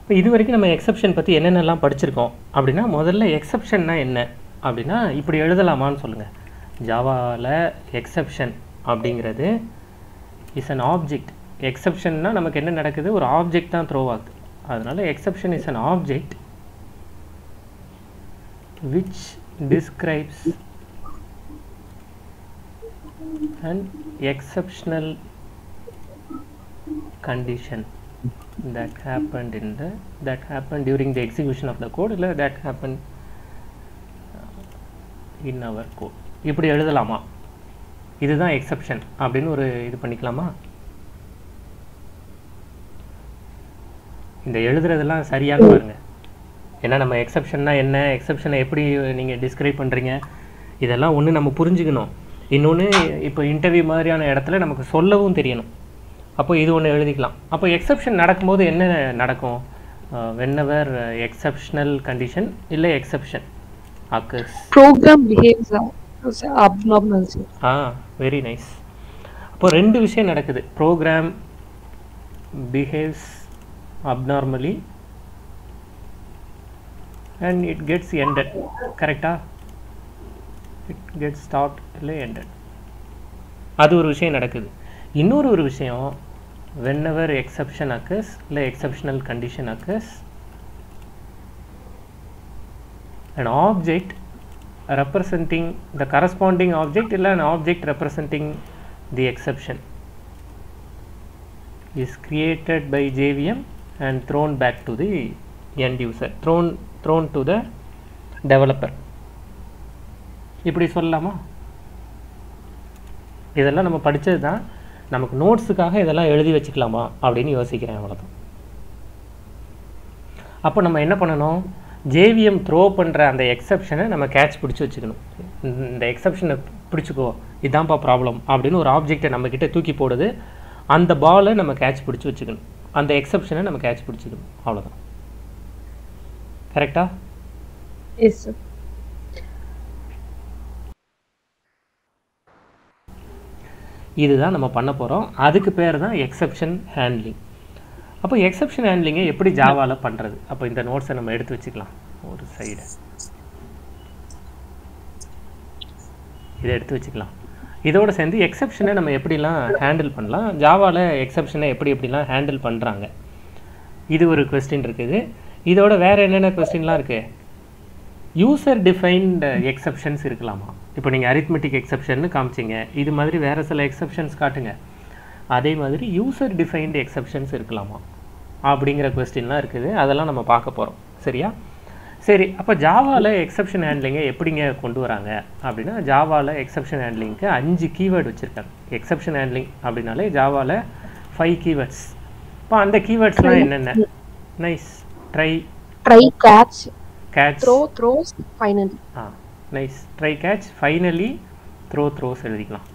இப்போ இது வரைக்கும் நம்ம எக்ஸப்ஷன் பற்றி என்னென்னலாம் படிச்சிருக்கோம் அப்படின்னா முதல்ல எக்ஸப்ஷன்னா என்ன அப்படின்னா இப்படி எழுதலாமான்னு சொல்லுங்கள் ஜாவாவில் எக்ஸப்ஷன் அப்படிங்கிறது இஸ் an ஆப்ஜெக்ட் எக்ஸப்ஷன்னா நமக்கு என்ன நடக்குது ஒரு ஆப்ஜெக்ட் தான் த்ரோ ஆகுது அதனால exception is an object which describes an exceptional condition that happened in the that happened during the execution of the code இல்ல that happened uh, in our code இப்படி எழுதலாமா இதுதான் எக்ஸப்ஷன் அப்படின்னு ஒரு இது பண்ணிக்கலாமா இந்த எழுதுறதெல்லாம் சரியான பாருங்க ஏன்னா நம்ம எக்ஸப்ஷன்னா என்ன எக்ஸப்ஷனை எப்படி நீங்கள் டிஸ்கிரைப் பண்ணுறீங்க இதெல்லாம் ஒன்று நம்ம புரிஞ்சுக்கணும் இன்னொன்று இப்போ இன்டர்வியூ மாதிரியான இடத்துல நமக்கு சொல்லவும் தெரியணும் அப்போ இது ஒன்று எழுதிக்கலாம் அப்போ எக்ஸப்ஷன் நடக்கும்போது என்ன நடக்கும் வென்னவர் எக்ஸப்ஷனல் கண்டிஷன் இல்லை exception occurs program behaves uh, as abnormal sir. Ah very nice அப்போ ரெண்டு விஷயம் நடக்குது program behaves abnormally and it gets ended கரெக்டா இட் கெட்ஸ் ஸ்டார்ட் இல்லை எண்டட் அது ஒரு விஷயம் நடக்குது இன்னொரு ஒரு விஷயம் வென்னவர் எக்ஸப்ஷன் அக்கர்ஸ் இல்லை exceptional condition occurs an object representing the corresponding object illa an object representing the exception is created by JVM and thrown back to the end user thrown thrown to the developer இப்படி சொல்லலாமா இதெல்லாம் நம்ம படிச்சது தான் நமக்கு நோட்ஸுக்காக இதெல்லாம் எழுதி வச்சுக்கலாமா அப்படின்னு யோசிக்கிறேன் அவ்வளோதான் அப்போ நம்ம என்ன பண்ணணும் ஜேவிஎம் த்ரோ பண்ணுற அந்த எக்ஸப்ஷனை நம்ம கேட்ச் பிடிச்சி வச்சுக்கணும் இந்த- இந்த எக்ஸப்ஷனை பிடிச்சிக்கோ இதான்ப்பா ப்ராப்ளம் அப்படின்னு ஒரு ஆப்ஜெக்டை நம்மக்கிட்ட தூக்கி போடுது அந்த பாலை நம்ம கேட்ச் பிடிச்சி வச்சுக்கணும் அந்த எக்ஸப்ஷனை நம்ம கேட்ச் பிடிச்சிக்கணும் அவ்வளோதான் கரெக்டா yes sir இதுதான் நம்ம பண்ண போகிறோம் அதுக்கு பேர் தான் எக்ஸப்ஷன் ஹேண்ட்லிங் அப்போ எக்ஸப்ஷன் ஹேண்ட்லிங்கை எப்படி ஜாவாவில் பண்ணுறது அப்போ இந்த நோட்ஸை நம்ம எடுத்து வச்சுக்கலாம் ஒரு சைடு இதை எடுத்து வச்சுக்கலாம் இதோட சேர்ந்து எக்ஸப்ஷனை நம்ம எப்படிலாம் ஹேண்டில் பண்ணலாம் ஜாவாவில் எக்ஸப்ஷனை எப்படி எப்படிலாம் ஹேண்டில் பண்ணுறாங்க இது ஒரு கொஸ்டின் இருக்குது இதோட வேறு என்னென்ன கொஸ்டின்லாம் இருக்குது யூசர் டிஃபைன்டு எக்ஸப்ஷன்ஸ் இருக்கலாமா இப்போ நீங்கள் அரித்மெட்டிக் எக்ஸப்ஷன்னு காமிச்சிங்க இது மாதிரி வேறு சில எக்ஸப்ஷன்ஸ் காட்டுங்க அதே மாதிரி யூசர் டிஃபைன்டு எக்ஸப்ஷன்ஸ் இருக்கலாமா அப்படிங்கிற கொஸ்டின்லாம் இருக்குது அதெல்லாம் நம்ம பார்க்க போகிறோம் சரியா சரி அப்போ ஜாவாவில் எக்ஸப்ஷன் ஹேண்ட்லிங்கை எப்படிங்க கொண்டு வராங்க அப்படின்னா ஜாவாவில் எக்ஸப்ஷன் ஹேண்ட்லிங்க்கு அஞ்சு கீவேர்டு வச்சுருக்காங்க எக்ஸப்ஷன் ஹேண்ட்லிங் அப்படின்னாலே ஜாவாவில் ஃபைவ் கீவேர்ட்ஸ் இப்போ அந்த கீவேர்ட்ஸ்லாம் என்னென்ன நைஸ் ட்ரை try catch கேட்ச் throw throws finally ah nice try catch finally throw throws எழுதிக்கலாம்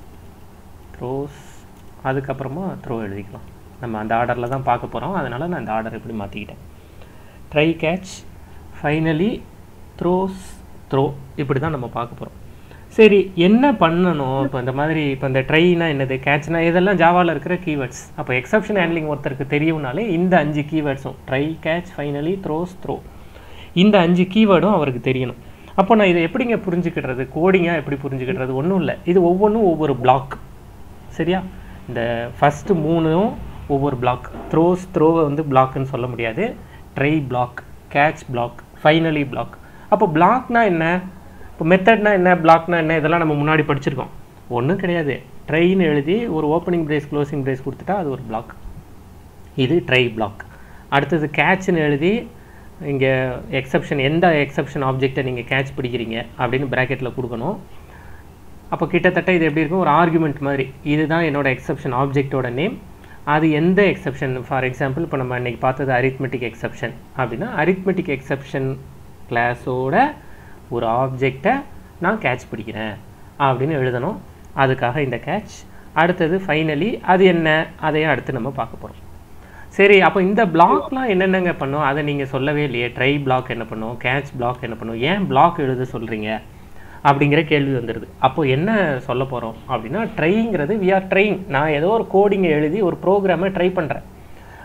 த்ரோஸ் அதுக்கப்புறமா த்ரோ எழுதிக்கலாம் நம்ம அந்த ஆர்டரில் தான் பார்க்க போகிறோம் அதனால் நான் அந்த ஆர்டர் இப்படி மாற்றிக்கிட்டேன் try catch finally throws throw இப்படி தான் நம்ம பார்க்க போகிறோம் சரி என்ன பண்ணணும் இப்போ இந்த மாதிரி இப்போ இந்த ட்ரைனா என்னது கேட்ச்னா இதெல்லாம் ஜாவாவில் இருக்கிற கீவேர்ட்ஸ் அப்போ எக்ஸப்ஷன் ஹேண்ட்லிங் ஒருத்தருக்கு தெரியும்னாலே இந்த அஞ்சு கீவேர்ட்ஸும் try catch finally throws throw இந்த அஞ்சு கீவேர்டும் அவருக்கு தெரியணும் அப்போ நான் இதை எப்படிங்க புரிஞ்சுக்கிடுறது கோடிங்காக எப்படி புரிஞ்சுக்கிடுறது ஒன்றும் இல்லை இது ஒவ்வொன்றும் ஒவ்வொரு பிளாக் சரியா இந்த ஃபஸ்ட்டு மூணும் ஒவ்வொரு பிளாக் த்ரோஸ் த்ரோவை வந்து பிளாக்னு சொல்ல முடியாது try block catch block finally block அப்போ பிளாக்னா என்ன இப்போ மெத்தட்னா என்ன பிளாக்னா என்ன இதெல்லாம் நம்ம முன்னாடி படிச்சிருக்கோம் ஒன்றும் கிடையாது ட்ரைன்னு எழுதி ஒரு ஓப்பனிங் பிரேஸ் க்ளோசிங் பிரேஸ் கொடுத்துட்டா அது ஒரு பிளாக் இது ட்ரை பிளாக் அடுத்தது கேட்ச்னு எழுதி இங்கே எக்ஸப்ஷன் எந்த எக்ஸப்ஷன் ஆப்ஜெக்டை நீங்கள் கேட்ச் பிடிக்கிறீங்க அப்படின்னு ப்ராக்கெட்டில் கொடுக்கணும் அப்போ கிட்டத்தட்ட இது எப்படி இருக்கும் ஒரு ஆர்குமெண்ட் மாதிரி இதுதான் என்னோட எக்ஸப்ஷன் ஆப்ஜெக்டோட நேம் அது எந்த எக்ஸப்ஷன் ஃபார் எக்ஸாம்பிள் இப்போ நம்ம இன்னைக்கு பார்த்தது அரித்மெட்டிக் எக்ஸப்ஷன் அப்படின்னா அரித்மெட்டிக் எக்ஸப்ஷன் கிளாஸோட ஒரு ஆப்ஜெக்டை நான் கேட்ச் பிடிக்கிறேன் அப்படின்னு எழுதணும் அதுக்காக இந்த கேட்ச் அடுத்தது ஃபைனலி அது என்ன அதையும் அடுத்து நம்ம பார்க்க போகிறோம் சரி அப்போ இந்த பிளாக்லாம் என்னென்னங்க பண்ணும் அதை நீங்கள் சொல்லவே இல்லையே ட்ரை பிளாக் என்ன பண்ணும் கேட்ச் பிளாக் என்ன பண்ணும் ஏன் பிளாக் எழுத சொல்கிறீங்க அப்படிங்கிற கேள்வி வந்துடுது அப்போ என்ன சொல்ல போகிறோம் அப்படின்னா ட்ரைங்கிறது வி ஆர் ட்ரைங் நான் ஏதோ ஒரு கோடிங்கை எழுதி ஒரு ப்ரோக்ராமை ட்ரை பண்ணுறேன்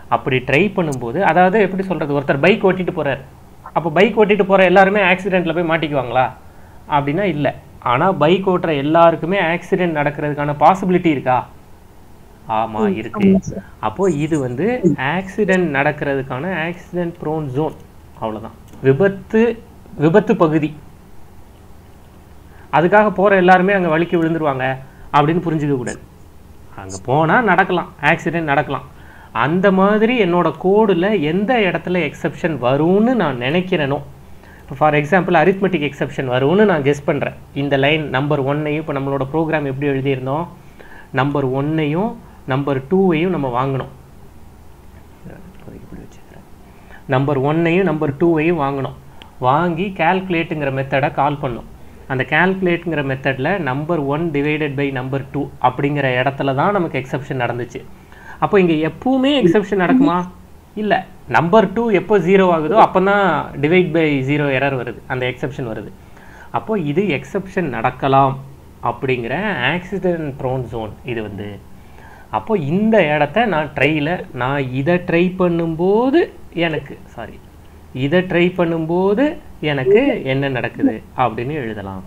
அப்படி ட்ரை பண்ணும்போது அதாவது எப்படி சொல்கிறது ஒருத்தர் பைக் ஓட்டிட்டு போகிறார் அப்போ பைக் ஓட்டிட்டு போகிற எல்லாருமே ஆக்சிடெண்ட்டில் போய் மாட்டிக்குவாங்களா அப்படின்னா இல்லை ஆனால் பைக் ஓட்டுற எல்லாருக்குமே ஆக்சிடென்ட் நடக்கிறதுக்கான பாசிபிலிட்டி இருக்கா ஆமாம் இருக்கு ஆமா சார் அப்போ இது வந்து ஆக்சிடென்ட் நடக்கிறதுக்கான ஆக்சிடென்ட் ப்ரோன் ஜோன் அவ்வளவுதான் விபத்து விபத்து பகுதி அதுக்காக போற எல்லாருமே அங்க வலிக்கு விழுந்துருவாங்க அப்படின்னு புரிஞ்சுக்க கூடாது அங்க போனா நடக்கலாம் ஆக்சிடென்ட் நடக்கலாம் அந்த மாதிரி என்னோட கோடுல எந்த இடத்துல எக்ஸெப்ஷன் வரும்னு நான் நினைக்கிறேனோ இப்போ ஃபார் எக்ஸாம்பிள் அரித்மெட்டிக் எக்ஸெப்ஷன் வரும்னு நான் கெஸ் பண்றேன் இந்த லைன் நம்பர் ஒன்னையும் இப்போ நம்மளோட ப்ரோக்ராம் எப்படி எழுதியிருந்தோம் நம்பர் ஒன்னையும் நம்பர் டூவையும் நம்ம வாங்கணும் இப்போதைக்கு இப்படி வச்சுக்கிறேன் நம்பர் ஒன்னையும் நம்பர் டூவையும் வாங்கணும் வாங்கி கால்குலேட்டுங்கிற மெத்தடை கால் பண்ணோம் அந்த கால்குலேட்டுங்கிற மெத்தடில் number one divided by number two அப்படிங்கிற இடத்துல தான் நமக்கு எக்ஸெப்ஷன் நடந்துச்சு அப்போ இங்கே எப்பவுமே எக்ஸெப்ஷன் நடக்குமா இல்லை நம்பர் டூ எப்போ ஜீரோ ஆகுதோ அப்போ தான் டிவைட் பை ஜீரோ எரர் வருது அந்த எக்ஸெப்ஷன் வருது அப்போ இது எக்ஸெப்ஷன் நடக்கலாம் அப்படிங்கிற ஆக்சிடென்ட் ப்ரோன் ஜோன் இது வந்து அப்போ இந்த இடத்த நான் ட்ரையில் நான் இதை ட்ரை பண்ணும்போது எனக்கு சாரி இதை ட்ரை பண்ணும்போது எனக்கு என்ன நடக்குது அப்படின்னு எழுதலாம்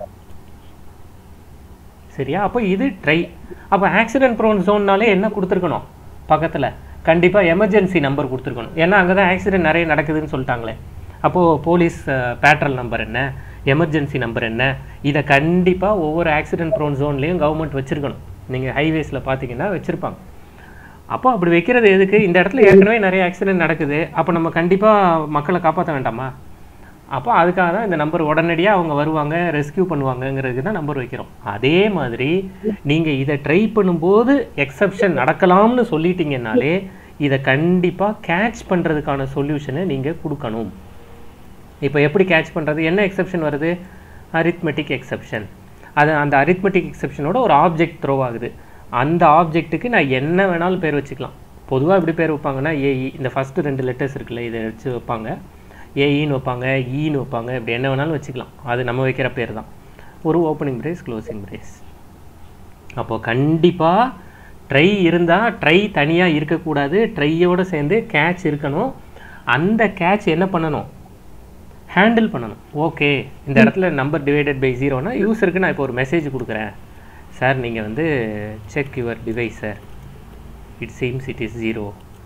சரியா அப்போ இது ட்ரை அப்போ ஆக்சிடென்ட் ப்ரோன் ஜோன்னாலே என்ன கொடுத்துருக்கணும் பக்கத்தில் கண்டிப்பாக எமர்ஜென்சி நம்பர் கொடுத்துருக்கணும் ஏன்னா அங்கே தான் ஆக்சிடென்ட் நிறைய நடக்குதுன்னு சொல்லிட்டாங்களே அப்போது போலீஸ் பேட்ரல் நம்பர் என்ன எமர்ஜென்சி நம்பர் என்ன இதை கண்டிப்பாக ஒவ்வொரு ஆக்சிடென்ட் ப்ரோன் ஜோன்லேயும் கவர்மெண்ட் வச்சுருக்கணும் நீங்கள் ஹைவேஸில் பார்த்தீங்கன்னா வச்சுருப்பாங்க அப்போ அப்படி வைக்கிறது எதுக்கு இந்த இடத்துல ஏற்கனவே நிறைய ஆக்சிடென்ட் நடக்குது அப்போ நம்ம கண்டிப்பாக மக்களை காப்பாற்ற வேண்டாமா அப்போ அதுக்காக தான் இந்த நம்பர் உடனடியாக அவங்க வருவாங்க ரெஸ்கியூ பண்ணுவாங்கங்கிறதுக்கு தான் நம்பர் வைக்கிறோம் அதே மாதிரி நீங்கள் இதை ட்ரை பண்ணும்போது எக்ஸப்ஷன் நடக்கலாம்னு சொல்லிட்டீங்கன்னாலே இதை கண்டிப்பாக கேட்ச் பண்ணுறதுக்கான சொல்யூஷனை நீங்கள் கொடுக்கணும் இப்போ எப்படி கேட்ச் பண்ணுறது என்ன எக்ஸப்ஷன் வருது அரித்மெட்டிக் எக்ஸப்ஷன் அது அந்த அரித்மெட்டிக் எக்ஸப்ஷனோட ஒரு ஆப்ஜெக்ட் த்ரோ ஆகுது அந்த ஆப்ஜெக்ட்டுக்கு நான் என்ன வேணாலும் பேர் வச்சுக்கலாம் பொதுவாக எப்படி பேர் வைப்பாங்கன்னா ஏஇ இந்த ஃபஸ்ட்டு ரெண்டு லெட்டர்ஸ் இருக்குல்ல இதை வச்சு வைப்பாங்க ஏஇன்னு வைப்பாங்க ஈன்னு வைப்பாங்க இப்படி என்ன வேணாலும் வச்சுக்கலாம் அது நம்ம வைக்கிற பேர் தான் ஒரு ஓப்பனிங் பிரேஸ் க்ளோசிங் பிரேஸ் அப்போது கண்டிப்பாக ட்ரை இருந்தால் ட்ரை தனியாக இருக்கக்கூடாது ட்ரையோடு சேர்ந்து கேட்ச் இருக்கணும் அந்த கேட்ச் என்ன பண்ணணும் ஹேண்டில் பண்ணணும் ஓகே இந்த இடத்துல நம்பர் டிவைடட் பை ஜீரோனா யூஸருக்கு நான் இப்போ ஒரு மெசேஜ் கொடுக்குறேன் சார் நீங்கள் வந்து check your divisor it seems it is zero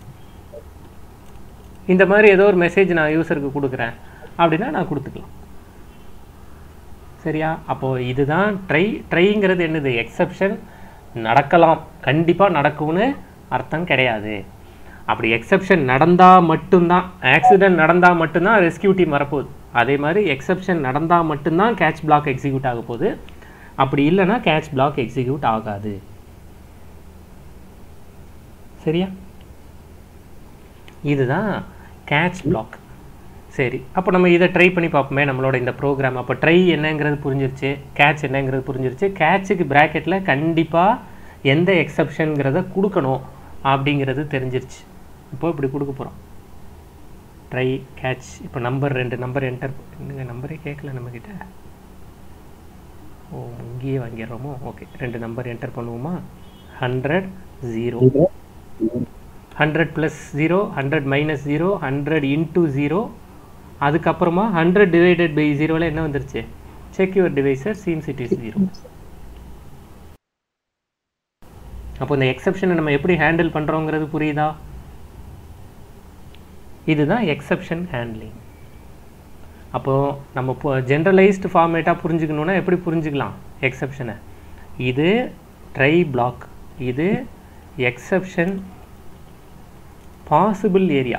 இந்த மாதிரி ஏதோ ஒரு மெசேஜ் நான் யூஸருக்கு கொடுக்குறேன் அப்படின்னா நான் கொடுத்துக்கலாம் சரியா அப்போது இதுதான் ட்ரை ட்ரைங்கிறது என்னது எக்ஸப்ஷன் நடக்கலாம் கண்டிப்பாக நடக்கும்னு அர்த்தம் கிடையாது அப்படி எக்ஸப்ஷன் நடந்தால் மட்டும்தான் ஆக்சிடென்ட் நடந்தால் மட்டும்தான் ரெஸ்கியூ டீம் வரப்போகுது அதே மாதிரி எக்ஸப்ஷன் நடந்தால் மட்டும்தான் கேட்ச் பிளாக் எக்ஸிக்யூட் ஆக போகுது அப்படி இல்லைன்னா கேட்ச் பிளாக் எக்ஸிக்யூட் ஆகாது சரியா இதுதான் கேட்ச் பிளாக் சரி அப்போ நம்ம இதை ட்ரை பண்ணி பார்ப்போமே நம்மளோட இந்த ப்ரோக்ராம் அப்போ ட்ரை என்னங்கிறது புரிஞ்சிருச்சு கேட்ச் என்னங்கிறது புரிஞ்சிருச்சு கேட்சுக்கு ப்ராக்கெட்டில் கண்டிப்பாக எந்த எக்ஸப்ஷனுங்கிறத கொடுக்கணும் அப்படிங்கிறது தெரிஞ்சிருச்சு இப்போ இப்படி கொடுக்க போகிறோம் ட்ரை கேட்ச் இப்போ நம்பர் ரெண்டு நம்பர் என்டர் என்னங்க நம்பரே கேட்கல நம்மக்கிட்ட ஓ இங்கேயே வாங்கிடுறோமோ ஓகே ரெண்டு நம்பர் என்டர் பண்ணுவோமா hundred zero hundred plus zero hundred minus zero hundred into zero அதுக்கப்புறமா ஹண்ட்ரட் டிவைடட் பை ஜீரோவில் என்ன வந்துருச்சு check your divisor seems it is zero அப்போ இந்த எக்ஸப்ஷனை நம்ம எப்படி ஹேண்டில் பண்ணுறோங்கிறது புரியுதா இதுதான் எக்ஸப்ஷன் ஹேண்ட்லிங் அப்போது நம்ம இப்போ ஜென்ரலைஸ்டு ஃபார்மேட்டாக புரிஞ்சுக்கணுன்னா எப்படி புரிஞ்சுக்கலாம் எக்ஸப்ஷனை இது ட்ரை பிளாக் இது எக்ஸப்ஷன் பாசிபிள் ஏரியா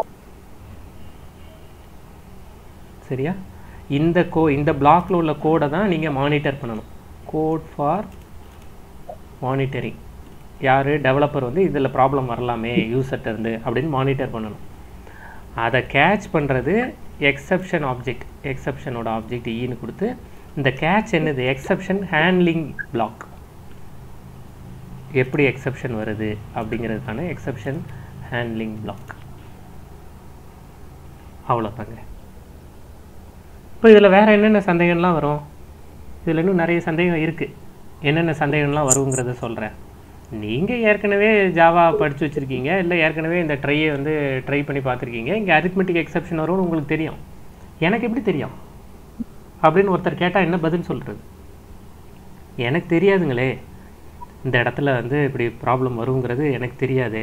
சரியா இந்த கோ இந்த பிளாக்ல உள்ள கோடை தான் நீங்கள் மானிட்டர் பண்ணணும் கோட் ஃபார் மானிட்டரிங் யார் டெவலப்பர் வந்து இதில் ப்ராப்ளம் வரலாமே யூசர்ட்ட இருந்து அப்படின்னு மானிட்டர் பண்ணணும் அதை கேட்ச் பண்ணுறது எக்ஸப்ஷன் ஆப்ஜெக்ட் எக்ஸப்ஷனோட ஆப்ஜெக்ட் ஈன்னு கொடுத்து இந்த கேட்ச் என்னது எக்ஸப்ஷன் ஹேண்ட்லிங் பிளாக் எப்படி எக்ஸப்ஷன் வருது அப்படிங்கிறதுக்கான எக்ஸப்ஷன் ஹேண்ட்லிங் பிளாக் அவ்வளோதாங்க இப்போ இதில் வேறு என்னென்ன சந்தேகம்லாம் வரும் இதில் இன்னும் நிறைய சந்தேகம் இருக்குது என்னென்ன சந்தேகம்லாம் வருங்கிறத சொல்கிறேன் நீங்கள் ஏற்கனவே ஜாவா படித்து வச்சுருக்கீங்க இல்லை ஏற்கனவே இந்த ட்ரையை வந்து ட்ரை பண்ணி பார்த்துருக்கீங்க இங்கே அரித்மெட்டிக் எக்ஸப்ஷன் வரும்னு உங்களுக்கு தெரியும் எனக்கு எப்படி தெரியும் அப்படின்னு ஒருத்தர் கேட்டால் என்ன பதில் சொல்கிறது எனக்கு தெரியாதுங்களே இந்த இடத்துல வந்து இப்படி ப்ராப்ளம் வருங்கிறது எனக்கு தெரியாதே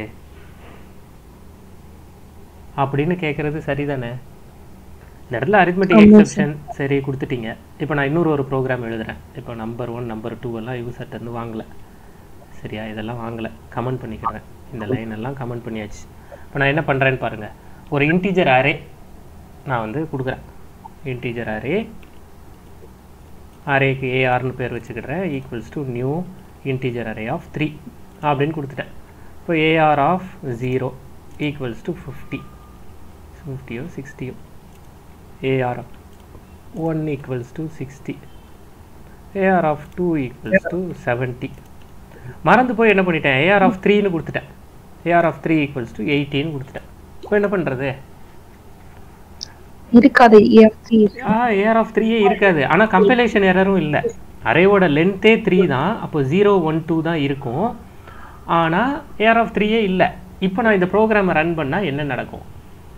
அப்படின்னு கேட்குறது சரிதானே இந்த இடத்துல அரித்மெட்டிக் ஆமா எக்ஸப்ஷன் சரி கொடுத்துட்டீங்க இப்போ நான் இன்னொரு ஒரு ப்ரோக்ராம் எழுதுறேன் இப்போ நம்பர் ஒன் நம்பர் டூ எல்லாம் யூசர்ட்ட இருந்து வாங்கலை சரியா இதெல்லாம் வாங்கலை கமெண்ட் பண்ணிக்கிறேன் இந்த லைன் எல்லாம் கமெண்ட் பண்ணியாச்சு இப்போ நான் என்ன பண்ணுறேன்னு பாருங்கள் ஒரு இன்டீஜர் அரே நான் வந்து கொடுக்குறேன் இன்டீஜர் அரே அரேக்கு ஏஆர்னு பேர் வச்சுக்கிடுறேன் equals to new integer array of three அப்படின்னு கொடுத்துட்டேன் இப்போ A R of zero equals to fifty ஃபிஃப்டியோ சிக்ஸ்டியோ A R one equals to sixty A R of two equals to seventy மறந்து போய் என்ன பண்ணிட்டேன் ஏஆர் ஆஃப் த்ரீன்னு கொடுத்துட்டேன் A R of three equals to எயிட்டின்னு கொடுத்துட்டேன் இப்போ என்ன பண்ணுறது இருக்காது ஏஆர் ஆ ஏஆர் ஆஃப் த்ரீயே இருக்காது ஆனால் கம்பைலேஷன் எரரும் இல்லை அரேவோட லென்த்தே த்ரீ தான் அப்போ ஜீரோ ஒன் டூ தான் இருக்கும் ஆனால் ஏஆர் ஆஃப் த்ரீயே இல்லை இப்போ நான் இந்த ப்ரோக்ராமை ரன் பண்ணால் என்ன நடக்கும்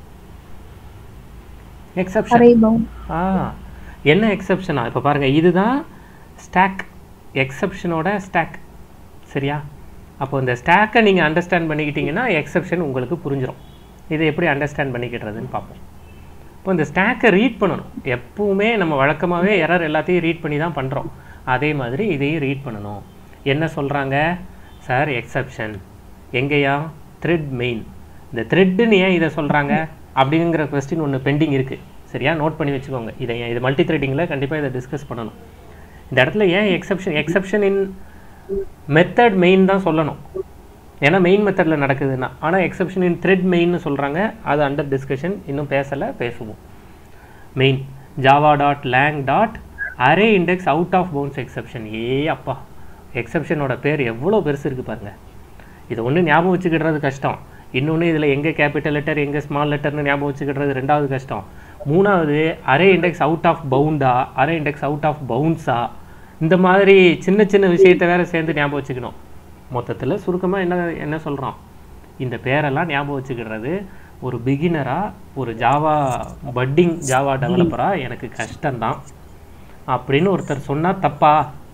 எக்ஸப்ஷன் அரே பவுண்ட் ஆ என்ன எக்ஸப்ஷனா இப்போ பாருங்கள் இதுதான் ஸ்டாக் எக்ஸப்ஷனோட ஸ்டாக் சரியா அப்போ இந்த ஸ்டாக்கை நீங்கள் அண்டர்ஸ்டாண்ட் பண்ணிக்கிட்டீங்கன்னா எக்ஸப்ஷன் உங்களுக்கு புரிஞ்சிடும் இதை எப்படி அண்டர்ஸ்டாண்ட் பண்ணிக்கிட்டுறதுன்னு பார்ப்போம் இப்போ இந்த ஸ்டாக்கை ரீட் பண்ணணும் எப்பவுமே நம்ம வழக்கமாகவே எரர் எல்லாத்தையும் ரீட் பண்ணி தான் பண்ணுறோம் அதே மாதிரி இதையும் ரீட் பண்ணணும் என்ன சொல்கிறாங்க சார் எக்ஸப்ஷன் எங்கேயா த்ரெட் மெயின் இந்த த்ரெட்டுன்னு ஏன் இதை சொல்கிறாங்க அப்படிங்கிற கொஸ்டின் ஒன்று பெண்டிங் இருக்குது சரியா நோட் பண்ணி வச்சுக்கோங்க இதை ஏன் இது மல்டி த்ரெட்டிங்கில் கண்டிப்பாக இதை டிஸ்கஸ் பண்ணணும் இந்த இடத்துல ஏன் exception exception in method main தான் சொல்லணும் ஏன்னா மெயின் மெத்தடில் நடக்குதுன்னா ஆனால் எக்ஸப்ஷன் இன் த்ரெட் மெயின்னு சொல்கிறாங்க அது அண்டர் டிஸ்கஷன் இன்னும் பேசலை பேசுவோம் main Java dot lang dot array index out of bounds exception ஏ அப்பா எக்ஸப்ஷனோட பேர் எவ்வளோ பெருசு இருக்குது பாருங்க இதை ஒன்று ஞாபகம் வச்சுக்கிடுறது கஷ்டம் இன்னொன்று இதில் எங்கே கேபிட்டல் லெட்டர் எங்கே ஸ்மால் லெட்டர்னு ஞாபகம் வச்சுக்கிடுறது ரெண்டாவது கஷ்டம் மூணாவது அரே இண்டெக்ஸ் அவுட் ஆஃப் பவுண்டா அரே இண்டெக்ஸ் அவுட் ஆஃப் பவுன்ஸா இந்த மாதிரி சின்ன சின்ன விஷயத்தை வேற சேர்ந்து ஞாபகம் வச்சுக்கணும் மொத்தத்தில் சுருக்கமாக என்ன என்ன சொல்கிறோம் இந்த பேரெல்லாம் ஞாபகம் வச்சுக்கிடுறது ஒரு பிகினராக ஒரு ஜாவா பட்டிங் ஜாவா டெவலப்பராக எனக்கு கஷ்டம்தான் அப்படின்னு ஒருத்தர் சொன்னால் தப்பா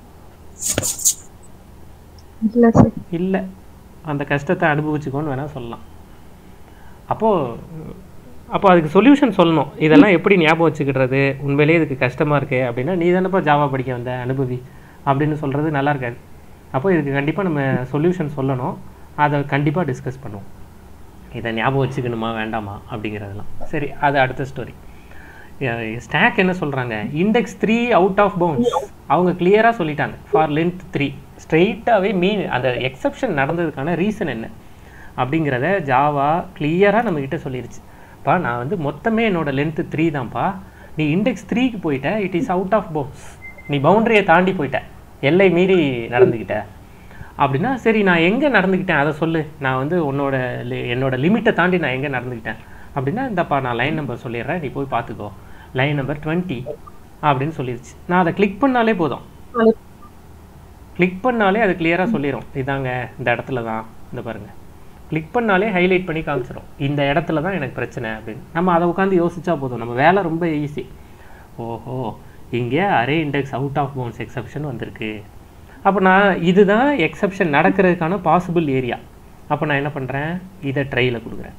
இல்ல சார் இல்லை அந்த கஷ்டத்தை அனுபவிச்சுக்கோன்னு வேணால் சொல்லலாம் அப்போது அப்போ அதுக்கு சொல்யூஷன் சொல்லணும் இதெல்லாம் எப்படி ஞாபகம் வச்சுக்கிடுறது உண்மையிலேயே இதுக்கு கஷ்டமாக இருக்கே அப்படின்னா நீ தானேப்பா ஜாவா படிக்க வந்த அனுபவி அப்படின்னு சொல்கிறது நல்லா இருக்காது அப்போ இதுக்கு கண்டிப்பாக நம்ம சொல்யூஷன் சொல்லணும் அதை கண்டிப்பாக டிஸ்கஸ் பண்ணுவோம் இதை ஞாபகம் வச்சுக்கணுமா வேண்டாமா அப்படிங்கிறதெல்லாம் சரி அது அடுத்த ஸ்டோரி ஸ்டாக் என்ன சொல்கிறாங்க index three out of bounds அவங்க கிளியராக சொல்லிட்டாங்க ஃபார் லென்த் த்ரீ ஸ்ட்ரெயிட்டாகவே மீன் அந்த எக்ஸப்ஷன் நடந்ததுக்கான ரீசன் என்ன அப்படிங்கிறத ஜாவா கிளியராக நம்மக்கிட்ட சொல்லிருச்சு பா நான் வந்து மொத்தமே என்னோட லென்த்து த்ரீ தான்ப்பா நீ இண்டெக்ஸ் த்ரீக்கு போயிட்ட it is out of bounds நீ பவுண்டரியை தாண்டி போயிட்ட எல்லை மீறி நடந்துக்கிட்ட அப்படின்னா சரி நான் எங்கே நடந்துக்கிட்டேன் அதை சொல்லு நான் வந்து உன்னோட li- என்னோட லிமிட்டை தாண்டி நான் எங்கே நடந்துக்கிட்டேன் அப்படின்னா இந்தப்பா நான் லைன் நம்பர் சொல்லிடுறேன் நீ போய் பார்த்துக்கோ லைன் நம்பர் டுவெண்ட்டி அப்படின்னு சொல்லிருச்சு நான் அதை கிளிக் பண்ணாலே போதும் கிளிக் பண்ணாலே அது கிளியராக சொல்லிடும் இதாங்க இந்த இடத்துல தான் இந்த பாருங்க கிளிக் பண்ணாலே ஹைலைட் பண்ணி காமிச்சிடும் இந்த இடத்துல தான் எனக்கு பிரச்சனை அப்படின்னு நம்ம அதை உட்காந்து யோசிச்சா போதும் நம்ம வேலை ரொம்ப ஈஸி ஓஹோ இங்கே array index out of bounds exception வந்திருக்கு அப்போ நான் இதுதான் எக்ஸப்ஷன் நடக்கிறதுக்கான பாசிபிள் ஏரியா அப்போ நான் என்ன பண்ணுறேன் இதை ட்ரையில் கொடுக்குறேன்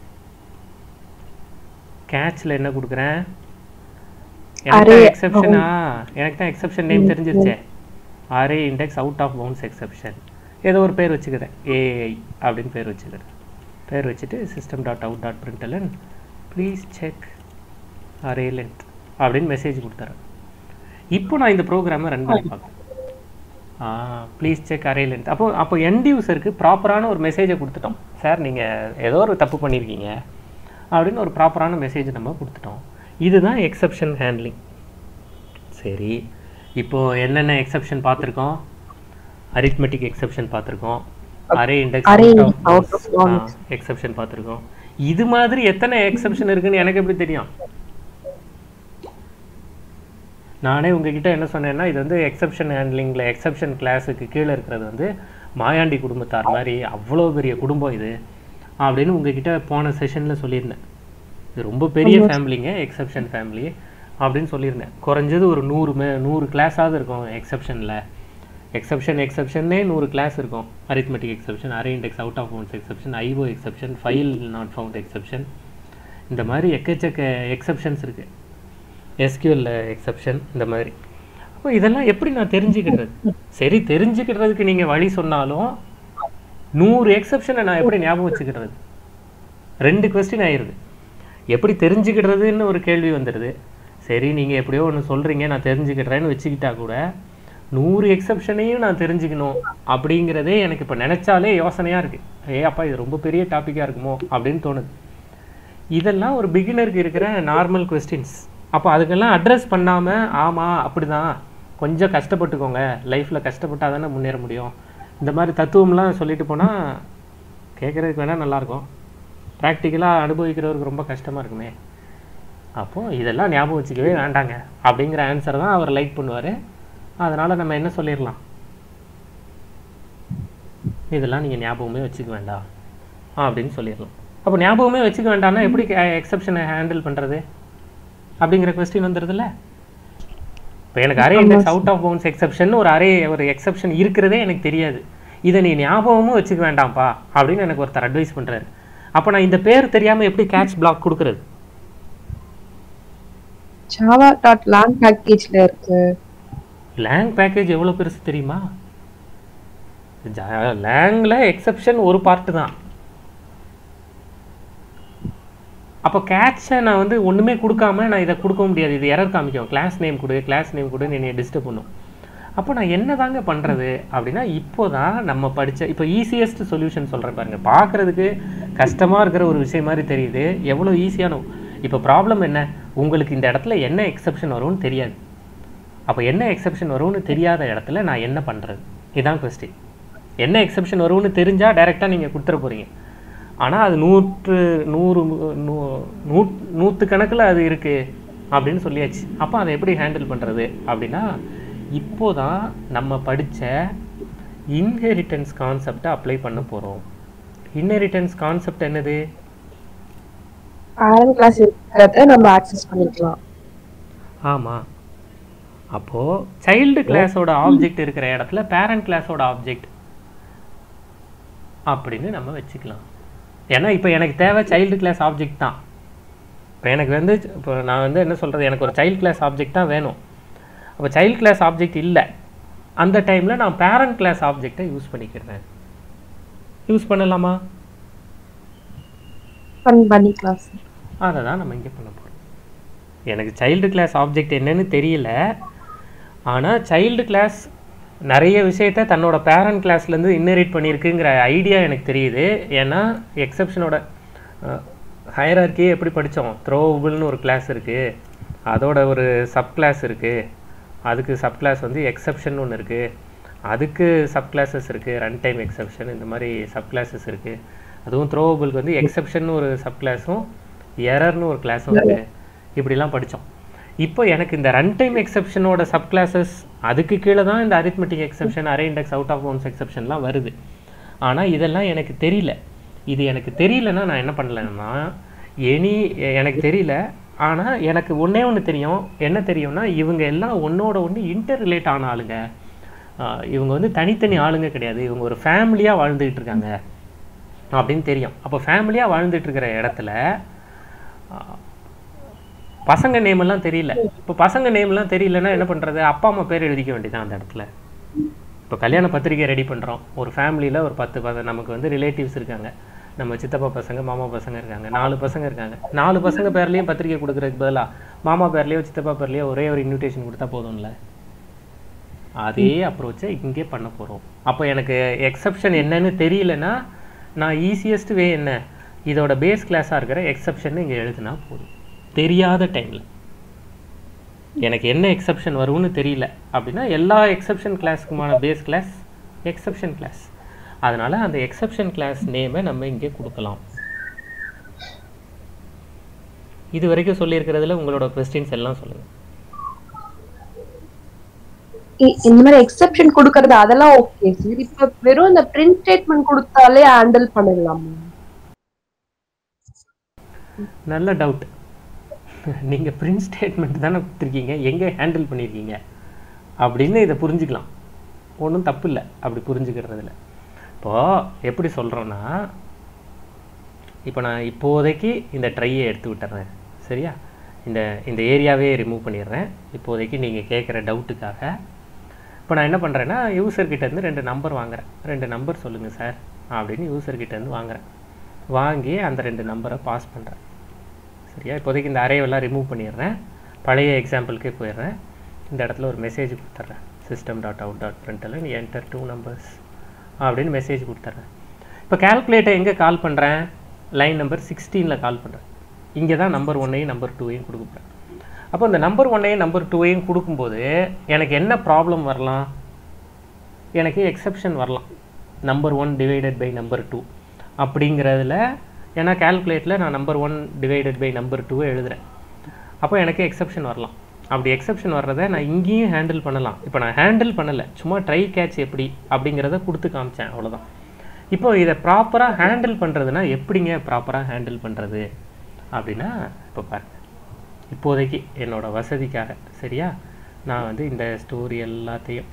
கேட்சில் என்ன கொடுக்குறேன் எனக்கு Array தான் எக்ஸப்ஷனா எனக்கு தான் எக்ஸப்ஷன் நேம் தெரிஞ்சிருச்சே array index out of bounds exception ஏதோ ஒரு பேர் வச்சுக்கிறேன் ஏஐ அப்படின்னு பேர் வச்சுக்கிறேன் பேர் வச்சுட்டு system dot out dot println please check array length அப்படின்னு மெசேஜ் கொடுத்துறேன் இப்போ நான் இந்த ப்ரோக்ராமை ரன் பண்ணி பார்க்குறேன் ஆ ப்ளீஸ் செக் அரே லென்த் அப்போ அப்போ எண்ட் யூசருக்கு ப்ராப்பரான ஒரு மெசேஜை கொடுத்துட்டோம் சார் நீங்கள் ஏதோ ஒரு தப்பு பண்ணியிருக்கீங்க அப்படின்னு ஒரு ப்ராப்பரான மெசேஜ் நம்ம கொடுத்துட்டோம் இதுதான் எக்ஸப்ஷன் ஹேண்ட்லிங் சரி இப்போ என்னென்ன எக்ஸப்ஷன் பார்த்துருக்கோம் அரித்மெட்டிக் எக்ஸப்ஷன் பார்த்துருக்கோம் array index Array out index out of of bounds. Exception பார்த்துருக்கோம் இது மாதிரி எத்தனை எக்ஸப்ஷன் இருக்குன்னு எனக்கு எப்படி தெரியும் நானே உங்ககிட்ட என்ன சொன்னேன்னா இது வந்து எக்ஸப்ஷன் ஹேண்ட்லிங்கில் எக்ஸப்ஷன் கிளாஸுக்கு கீழே இருக்கிறது வந்து மாயாண்டி குடும்பத்தார் மாதிரி அவ்வளோ பெரிய குடும்பம் இது அப்படின்னு உங்ககிட்ட போன செஷனில் சொல்லியிருந்தேன் இது ரொம்ப பெரிய ஃபேமிலிங்க எக்ஸப்ஷன் ஃபேமிலி அப்படின்னு சொல்லியிருந்தேன் குறைஞ்சது ஒரு நூறு மே நூறு கிளாஸாவது இருக்கும் எக்ஸப்ஷனில் எக்ஸப்ஷன் எக்ஸப்ஷன்னே நூறு கிளாஸ் இருக்கும் arithmetic exception array index out of bounds exception IO exception file not found exception இந்த மாதிரி எக்கச்சக்க எக்ஸப்ஷன்ஸ் இருக்குது எஸ்கியூஎல்ல எக்ஸப்ஷன் இந்த மாதிரி அப்போ இதெல்லாம் எப்படி நான் தெரிஞ்சுக்கிறது சரி தெரிஞ்சுக்கிறதுக்கு நீங்கள் வழி சொன்னாலும் நூறு எக்ஸப்ஷனை நான் எப்படி ஞாபகம் வச்சுக்கிறது ரெண்டு கொஸ்டின் ஆயிடுது எப்படி தெரிஞ்சுக்கிறதுன்னு ஒரு கேள்வி வந்துடுது சரி நீங்கள் எப்படியோ ஒன்று சொல்கிறீங்க நான் தெரிஞ்சுக்கிறேன்னு வச்சுக்கிட்டா கூட நூறு எக்ஸப்ஷனையும் நான் தெரிஞ்சுக்கணும் அப்படிங்கிறதே எனக்கு இப்போ நினச்சாலே யோசனையாக இருக்குது ஏ அப்பா இது ரொம்ப பெரிய டாப்பிக்காக இருக்குமோ அப்படின்னு தோணுது இதெல்லாம் ஒரு பிகினருக்கு இருக்கிற நார்மல் கொஸ்டின்ஸ் அப்போ அதுக்கெல்லாம் அட்ரஸ் பண்ணாமல் ஆமாம் அப்படிதான் கொஞ்சம் கஷ்டப்பட்டுக்கோங்க லைஃப்பில் கஷ்டப்பட்டால் தானே முன்னேற முடியும் இந்த மாதிரி தத்துவம்லாம் சொல்லிட்டு போனால் கேட்குறதுக்கு வேணால் நல்லாயிருக்கும் ப்ராக்டிக்கலாக அனுபவிக்கிறவருக்கு ரொம்ப கஷ்டமாக இருக்குமே அப்போது இதெல்லாம் ஞாபகம் வச்சுக்கவே வேண்டாங்க அப்படிங்கிற ஆன்சர் தான் அவர் லைக் பண்ணுவார் அதனால் நம்ம என்ன சொல்லிடலாம் இதெல்லாம் நீங்கள் ஞாபகமே வச்சுக்க வேண்டாம் அப்படின்னு சொல்லிடலாம் அப்போ ஞாபகமே வச்சுக்க வேண்டாம்னா எப்படி எக்ஸப்ஷனை ஹேண்டில் பண்ணுறது அப்படிங்கிற கொஸ்டின் வந்துடுதுல்ல இப்போ எனக்கு array index out of bounds exception ஒரு அரே ஒரு எக்ஸப்ஷன் இருக்கிறதே எனக்கு தெரியாது இதை நீ ஞாபகமும் வச்சுக்க வேண்டாம்ப்பா அப்படின்னு எனக்கு ஒருத்தர் அட்வைஸ் பண்ணுறாரு அப்போ நான் இந்த பேர் தெரியாமல் எப்படி கேட்ச் பிளாக் கொடுக்குறது ஜாவா டாட் லாங் பேக்கேஜ்ல இருக்கு லேங் பேக்கேஜ் எவ்வளோ பெருசு தெரியுமா லேங்கில் எக்ஸப்ஷன் ஒரு பார்ட்டு தான் அப்போ கேட்சை நான் வந்து ஒன்றுமே கொடுக்காம நான் இதை கொடுக்க முடியாது இது எரர் காமிக்கும் கிளாஸ் நேம் கொடு கிளாஸ் நேம் கொடுன்னு என்னை டிஸ்டர்ப் பண்ணும் அப்போ நான் என்ன தாங்க பண்ணுறது அப்படின்னா இப்போ தான் நம்ம படித்த இப்போ ஈஸியஸ்ட் சொல்யூஷன் சொல்கிறேன் பாருங்க பார்க்குறதுக்கு கஷ்டமாக இருக்கிற ஒரு விஷயம் மாதிரி தெரியுது எவ்வளோ ஈஸியான இப்போ ப்ராப்ளம் என்ன உங்களுக்கு இந்த இடத்துல என்ன எக்ஸப்ஷன் வரும்னு தெரியாது அப்போ என்ன எக்ஸப்ஷன் வரும்னு தெரியாத இடத்துல நான் என்ன பண்ணுறது இதுதான் கொஸ்டின் என்ன எக்ஸப்ஷன் வரும்னு தெரிஞ்சால் டைரெக்டாக நீங்கள் கொடுத்துட போகிறீங்க ஆனால் அது நூற்று நூறு நூ நூ நூற்று கணக்கில் அது இருக்குது அப்படின்னு சொல்லியாச்சு அப்போ அதை எப்படி ஹேண்டில் பண்ணுறது அப்படின்னா இப்போ தான் நம்ம படித்த இன்ஹெரிட்டன்ஸ் கான்செப்டை அப்ளை பண்ண போகிறோம் இன்ஹெரிட்டன்ஸ் கான்செப்ட் என்னது பேரண்ட் கிளாஸ் இருக்கிறத நம்ம ஆக்சஸ் பண்ணிக்கலாம் ஆமாம் அப்போது சைல்டு கிளாஸோட ஆப்ஜெக்ட் இருக்கிற இடத்துல பேரண்ட் கிளாஸோட ஆப்ஜெக்ட் அப்படின்னு நம்ம வச்சுக்கலாம் ஏன்னா இப்போ எனக்கு தேவை சைல்டு கிளாஸ் ஆப்ஜெக்ட் தான் இப்போ எனக்கு வந்து இப்போ நான் வந்து என்ன சொல்கிறது எனக்கு ஒரு சைல்டு கிளாஸ் ஆப்ஜெக்ட் தான் வேணும் அப்போ சைல்டு கிளாஸ் ஆப்ஜெக்ட் இல்லை அந்த டைமில் நான் பேரண்ட் கிளாஸ் ஆப்ஜெக்டை யூஸ் பண்ணிக்கிறேன் யூஸ் பண்ணலாமா ஃபன் பண்ணிக்கலாம் சார் அதை தான் நம்ம இங்கே பண்ண போகிறோம் எனக்கு சைல்டு கிளாஸ் ஆப்ஜெக்ட் என்னன்னு தெரியல ஆனால் சைல்டு கிளாஸ் நிறைய விஷயத்த தன்னோட பேரண்ட் கிளாஸ்லேருந்து இன்னெரிட் பண்ணியிருக்குங்கிற ஐடியா எனக்கு தெரியுது ஏன்னா எக்ஸப்ஷனோட ஹையரார்க்கியே எப்படி படித்தோம் த்ரோவபிள்னு ஒரு கிளாஸ் இருக்குது அதோட ஒரு சப் கிளாஸ் இருக்குது அதுக்கு சப் கிளாஸ் வந்து எக்ஸப்ஷன் ஒன்று இருக்குது அதுக்கு சப் கிளாஸஸ் இருக்குது ரன் டைம் எக்ஸப்ஷன் இந்த மாதிரி சப் கிளாஸஸ் இருக்குது அதுவும் த்ரோவபிளுக்கு வந்து எக்ஸப்ஷன் ஒரு சப் கிளாஸும் எரர்னு ஒரு கிளாஸும் இருக்குது இப்படிலாம் படித்தோம் இப்போ எனக்கு இந்த ரன் டைம் எக்ஸப்ஷனோட சப் கிளாஸஸ் அதுக்கு கீழே தான் இந்த arithmetic exception array index out of bounds எக்ஸப்ஷன்லாம் வருது ஆனால் இதெல்லாம் எனக்கு தெரியல இது எனக்கு தெரியலன்னா நான் என்ன பண்ணலைன்னா எனி எனக்கு தெரியல ஆனால் எனக்கு ஒன்றே ஒன்று தெரியும் என்ன தெரியும்னா இவங்க எல்லாம் ஒன்றோட ஒன்று இன்டர் ரிலேட் ஆன ஆளுங்க ஆஹ் இவங்க வந்து தனித்தனி ஆளுங்க கிடையாது இவங்க ஒரு ஃபேமிலியாக வாழ்ந்துகிட்டு இருக்காங்க அப்படின்னு தெரியும் அப்போ ஃபேமிலியாக வாழ்ந்துட்டு இருக்கிற இடத்துல ஆஹ் பசங்க நேம் எல்லாம் தெரியல இப்போ பசங்க நேம் எல்லாம் தெரியலன்னா என்ன பண்றது அப்பா அம்மா பேர் எழுதிக்க வேண்டியதான் அந்த இடத்துல இப்போ கல்யாண பத்திரிக்கை ரெடி பண்றோம் ஒரு ஃபேமிலியில ஒரு பத்து பத நமக்கு வந்து ரிலேட்டிவ்ஸ் இருக்காங்க நம்ம சித்தப்பா பசங்க மாமா பசங்க இருக்காங்க நாலு பசங்க இருக்காங்க நாலு பசங்க பேர்லயும் பத்திரிக்கை கொடுக்கறதுக்கு பதிலா மாமா பேர்லயோ சித்தப்பா பேர்லயோ ஒரே ஒரு இன்விடேஷன் கொடுத்தா போதும்ல அதே அப்ரோச்சை இங்கே பண்ண போறோம் அப்போ எனக்கு எக்ஸப்ஷன் என்னன்னு தெரியலன்னா நான் ஈஸியஸ்ட் வே என்ன இதோட பேஸ் கிளாஸாக இருக்கிற எக்ஸப்ஷன் இங்கே எழுதுனா போதும் தெரியாத டைமில் எனக்கு என்ன எக்ஸப்ஷன் வரும்னு தெரியல அப்படின்னா எல்லா எக்ஸப்ஷன் கிளாஸுக்குமான பேஸ் கிளாஸ் எக்ஸப்ஷன் கிளாஸ் அதனால அந்த எக்ஸப்ஷன் கிளாஸ் நேமை நம்ம இங்கே கொடுக்கலாம் இது வரைக்கும் சொல்லியிருக்கிறதுல உங்களோட கொஸ்டின்ஸ் எல்லாம் சொல்லுங்கள் இ- இந்த மாதிரி எக்ஸெப்ஷன் கொடுக்கறது அதெல்லாம் ஓகே சார் இப்ப வெறும் இந்த பிரிண்ட் ஸ்டேட்மெண்ட் கொடுத்தாலே ஹேண்டில் பண்ணிடலாமா நல்ல டவுட் நீங்கள் பிரிண்ட் ஸ்டேட்மெண்ட் தானே கொடுத்துருக்கீங்க எங்கே ஹேண்டில் பண்ணியிருக்கீங்க அப்படின்னு இதை புரிஞ்சுக்கலாம் ஒன்றும் தப்பு இல்லை அப்படி புரிஞ்சுக்கிறதுல இப்போது எப்படி சொல்கிறோன்னா இப்போ நான் இப்போதைக்கு இந்த ட்ரையை எடுத்து விட்டுறேன் சரியா இந்த இந்த ஏரியாவே ரிமூவ் பண்ணிடுறேன் இப்போதைக்கு நீங்கள் கேட்குற டவுட்டுக்காக இப்போ நான் என்ன பண்ணுறேன்னா யூசர்கிட்ட இருந்து ரெண்டு நம்பர் வாங்குறேன் ரெண்டு நம்பர் சொல்லுங்கள் சார் அப்படின்னு யூசர்கிட்ட இருந்து வாங்குறேன் வாங்கி அந்த ரெண்டு நம்பரை பாஸ் பண்ணுறேன் சரியா இப்போதைக்கு இந்த அரேவெல்லாம் ரிமூவ் பண்ணிடுறேன் பழைய எக்ஸாம்பிளுக்கே போயிடுறேன் இந்த இடத்துல ஒரு மெசேஜ் கொடுத்துட்றேன் system dot out dot println நீ என்டர் டூ நம்பர்ஸ் அப்படின்னு மெசேஜ் கொடுத்துட்றேன் இப்போ கால்குலேட்டை எங்கே கால் பண்ணுறேன் லைன் நம்பர் சிக்ஸ்டீனில் கால் பண்ணுறேன் இங்கே தான் நம்பர் ஒன்னையும் நம்பர் டூவையும் கொடுக்க போகிறேன் அப்போ இந்த நம்பர் ஒன்னையும் நம்பர் டூவையும் கொடுக்கும்போது எனக்கு என்ன ப்ராப்ளம் வரலாம் எனக்கு எக்ஸெப்ஷன் வரலாம் number one divided by number two அப்படிங்கிறதுல ஏன்னா கால்குலேட்டில் நான் number one divided by number டூவை எழுதுறேன் அப்போ எனக்கு எக்ஸெப்ஷன் வரலாம் அப்படி எக்ஸெப்ஷன் வர்றதை நான் இங்கேயும் ஹேண்டில் பண்ணலாம் இப்போ நான் ஹேண்டில் பண்ணலை சும்மா ட்ரை கேட்ச் எப்படி அப்படிங்கிறத கொடுத்து காமிச்சேன் அவ்வளோதான் இப்போ இதை ப்ராப்பராக ஹேண்டில் பண்ணுறதுனா எப்படிங்க ப்ராப்பராக ஹேண்டில் பண்ணுறது அப்படின்னா இப்போ பாருங்க இப்போதைக்கு என்னோட வசதிக்காக சரியா நான் வந்து இந்த ஸ்டோரி எல்லாத்தையும்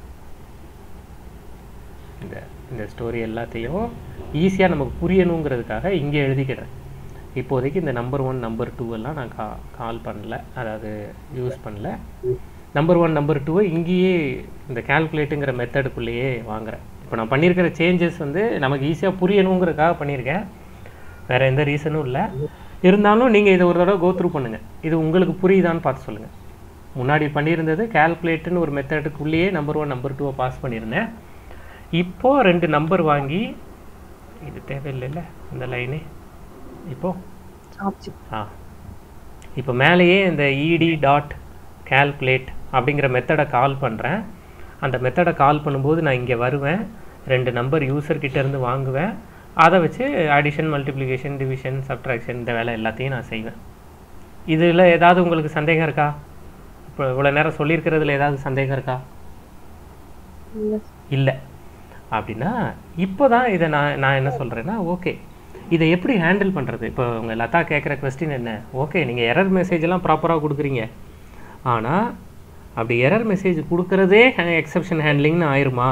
இந்த இந்த ஸ்டோரி எல்லாத்தையும் ஈஸியாக நமக்கு புரியணுங்கிறதுக்காக இங்கே எழுதிக்கிறேன் இப்போதைக்கு இந்த நம்பர் ஒன் நம்பர் டூ எல்லாம் நான் கா கால் பண்ணல அதாவது யூஸ் பண்ணல நம்பர் ஒன் நம்பர் டூவை இங்கேயே இந்த கால்குலேட்டுங்கிற மெத்தடுக்குள்ளேயே வாங்குறேன் இப்போ நான் பண்ணியிருக்கிற சேஞ்சஸ் வந்து நமக்கு ஈஸியாக புரியணுங்கிறதுக்காக பண்ணியிருக்கேன் வேறு எந்த ரீசனும் இல்லை இருந்தாலும் நீங்கள் இதை ஒரு தடவை கோத்ரூ பண்ணுங்கள் இது உங்களுக்கு புரியுதான்னு பார்த்து சொல்லுங்கள் முன்னாடி பண்ணியிருந்தது கால்குலேட்டுன்னு ஒரு மெத்தடுக்குள்ளேயே நம்பர் ஒன் நம்பர் டூவை பாஸ் பண்ணியிருந்தேன் இப்போது ரெண்டு நம்பர் வாங்கி இது தேவையில்லைல்ல இந்த லைனு இப்போது ஆப்ஜெக்ட் ஆ இப்போ மேலேயே இந்த இடி டாட் கால்குலேட் அப்படிங்கிற மெத்தடை கால் பண்ணுறேன் அந்த மெத்தடை கால் பண்ணும்போது நான் இங்கே வருவேன் ரெண்டு நம்பர் யூசர்கிட்ட இருந்து வாங்குவேன் அதை வச்சு அடிஷன் மல்டிப்ளிகேஷன் டிவிஷன் சப்ட்ராக்ஷன் இந்த வேலை எல்லாத்தையும் நான் செய்வேன் இதில் ஏதாவது உங்களுக்கு சந்தேகம் இருக்கா இப்போ இவ்வளோ நேரம் சொல்லியிருக்கிறதுல ஏதாவது சந்தேகம் இருக்கா இல்லை அப்படின்னா இப்போ தான் இதை நான் நான் என்ன சொல்கிறேன்னா ஓகே இதை எப்படி ஹேண்டில் பண்ணுறது இப்போ உங்கள் லதா கேட்குற கொஸ்டின் என்ன ஓகே நீங்கள் எரர் மெசேஜ் எல்லாம் ப்ராப்பராக கொடுக்குறீங்க ஆனால் அப்படி எரர் மெசேஜ் கொடுக்குறதே எக்ஸப்ஷன் ஹேண்ட்லிங்னு ஆயிருமா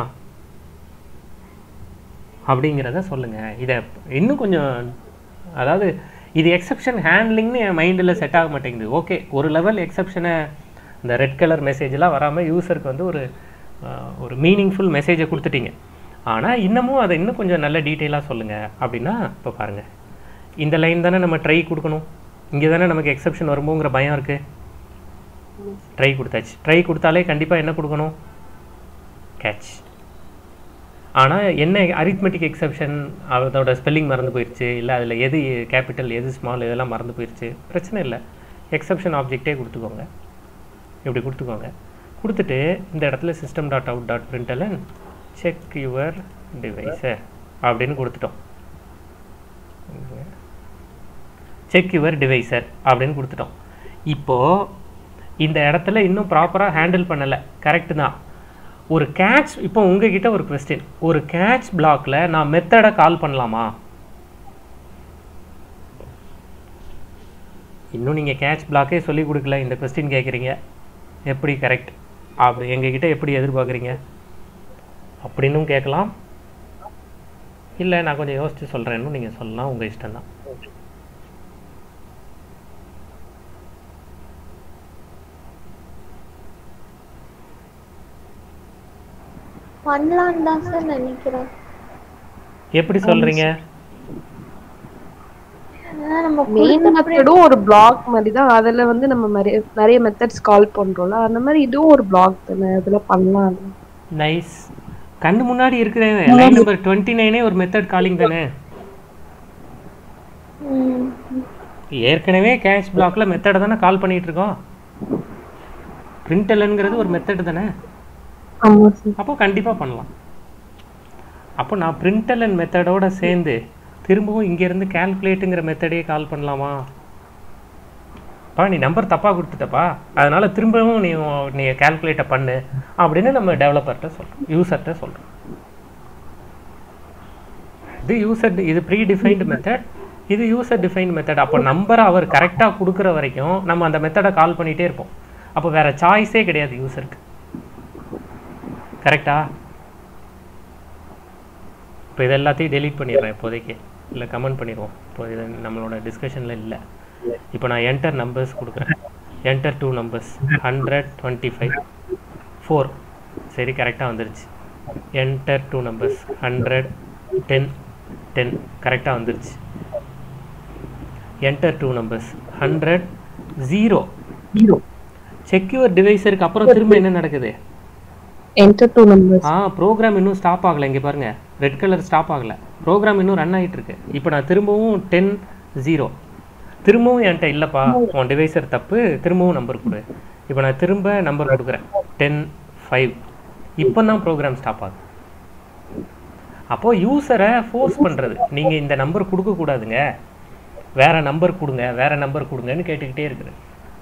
அப்படிங்கிறத சொல்லுங்கள் இதை இன்னும் கொஞ்சம் அதாவது இது எக்ஸப்ஷன் ஹேண்ட்லிங்னு என் மைண்டில் செட் ஆக மாட்டேங்குது ஓகே ஒரு லெவல் எக்ஸப்ஷனை இந்த ரெட் கலர் மெசேஜெலாம் வராமல் யூசருக்கு வந்து ஒரு அஹ், ஒரு மீனிங்ஃபுல் மெசேஜை கொடுத்துட்டீங்க ஆனால் இன்னமும் அதை இன்னும் கொஞ்சம் நல்ல டீட்டெயிலாக சொல்லுங்கள் அப்படின்னா இப்போ பாருங்கள் இந்த லைன் தானே நம்ம ட்ரை கொடுக்கணும் இங்கே தானே நமக்கு எக்ஸப்ஷன் வரும்போங்கிற பயம் இருக்குது ட்ரை கொடுத்தாச்சு ட்ரை கொடுத்தாலே கண்டிப்பாக என்ன கொடுக்கணும் கேட்ச் ஆனால் என்ன அரித்மெட்டிக் எக்ஸப்ஷன் அதோட ஸ்பெல்லிங் மறந்து போயிடுச்சு இல்லை அதில் எது கேபிட்டல் எது ஸ்மால் இதெல்லாம் மறந்து போயிடுச்சு பிரச்சனை இல்லை எக்ஸப்ஷன் ஆப்ஜெக்டே கொடுத்துக்கோங்க இப்படி கொடுத்துக்கோங்க கொடுத்துட்டு இந்த இடத்துல system dot out dot println check your டிவைஸை அப்படின்னு கொடுத்துட்டோம் செக் யுவர் டிவைசர் அப்படின்னு கொடுத்துட்டோம் இப்போது இந்த இடத்துல இன்னும் ப்ராப்பராக ஹேண்டில் பண்ணலை கரெக்டு தான் ஒரு கேட்ச் இப்போ உங்ககிட்ட ஒரு கொஸ்டின் ஒரு கேட்ச் பிளாக்ல நான் மெத்தடை கால் பண்ணலாமா இன்னும் நீங்கள் கேட்ச் பிளாக்கே சொல்லி கொடுக்கல இந்த கொஸ்டின் கேட்குறீங்க எப்படி கரெக்ட் அப்படி எங்ககிட்ட எப்படி எதிர்பார்க்குறீங்க அப்படின்னும் கேட்கலாம் இல்லை நான் கொஞ்சம் யோசித்து சொல்கிறேன்னு நீங்கள் சொல்லலாம் உங்கள் இஷ்டம்தான் பண்ணலான்னு தான் சார் நினைக்கிறேன் எப்படி சொல்கிறீங்க ஆனா நம்ம மெயின் மெத்தடும் ஒரு பிளாக் மாதிரி தான் அதுல வந்து நம்ம நிறைய நிறைய மெத்தட்ஸ் கால் பண்றோம்ல அந்த மாதிரி இதுவும் ஒரு பிளாக் தானே அதுல பண்ணலாம் நைஸ் கண்ணு முன்னாடி இருக்கிற லைன் நம்பர் டுவெண்ட்டி நைனே ஒரு மெத்தட் காலிங் தானே ம், ஏற்கனவே கேஷ் பிளாக்ல மெத்தடை தானே கால் பண்ணிட்டு இருக்கோம் பிரிண்டலங்கிறது ஒரு மெத்தட் தானே ஆமா சார் அப்போ கண்டிப்பாக பண்ணலாம் அப்போ நான் பிரிண்டலன் மெத்தடோட சேர்ந்து திரும்பவும் இங்கேருந்து கால்குலேட்டுங்கிற மெத்தடே கால் பண்ணலாமா பா நீ நம்பர் தப்பாக கொடுத்துட்டப்பா அதனால திரும்பவும் நீ உன்- நீ கால்குலேட்டை பண்ணு அப்படின்னு நம்ம டெவலப்பர்கிட்ட சொல்கிறோம் யூசர்கிட்ட சொல்கிறோம் இது யூசர் இது ப்ரீ டிஃபைன்டு மெத்தட் இது யூசர் டிஃபைன்டு மெத்தட் அப்போ நம்பரை அவர் கரெக்டாக கொடுக்குற வரைக்கும் நம்ம அந்த மெத்தடை கால் பண்ணிகிட்டே இருப்போம் அப்போ வேற சாய்ஸே கிடையாது யூசருக்கு கரெக்டா இப்போ இது எல்லாத்தையும் டெலீட் பண்ணிடுறேன் இப்போதைக்கு இல்லை கமெண்ட் பண்ணிடுவோம் இப்போ இது நம்மளோட டிஸ்கஷனில் இல்லை இப்போ நான் என்டர் நம்பர்ஸ் கொடுக்குறேன் enter two numbers hundred twenty five four சரி கரெக்டாக வந்துருச்சு enter two numbers hundred ten ten கரெக்டாக வந்துருச்சு enter two numbers hundred zero zero check your டிவைஸருக்கு அப்புறம் திரும்ப என்ன நடக்குது என்டர் டூ நம்பர்ஸ் ஆ ப்ரோக்ராம் இன்னும் ஸ்டாப் ஆகலை இங்கே பாருங்க ரெட் கலர் ஸ்டாப் ஆகலை ப்ரோக்ராம் இன்னும் ரன் ஆகிட்டு இருக்கு இப்போ நான் திரும்பவும் டென் ஜீரோ திரும்பவும் என்கிட்ட இல்லைப்பா உன் டிவைசர் தப்பு திரும்பவும் நம்பர் கொடு இப்போ நான் திரும்ப நம்பர் கொடுக்குறேன் டென் ஃபைவ் இப்போ தான் ப்ரோக்ராம் ஸ்டாப் ஆகுது அப்போது யூசரை ஃபோர்ஸ் பண்ணுறது நீங்கள் இந்த நம்பர் கொடுக்கக்கூடாதுங்க வேற நம்பர் கொடுங்க வேற நம்பர் கொடுங்கன்னு கேட்டுக்கிட்டே இருக்குது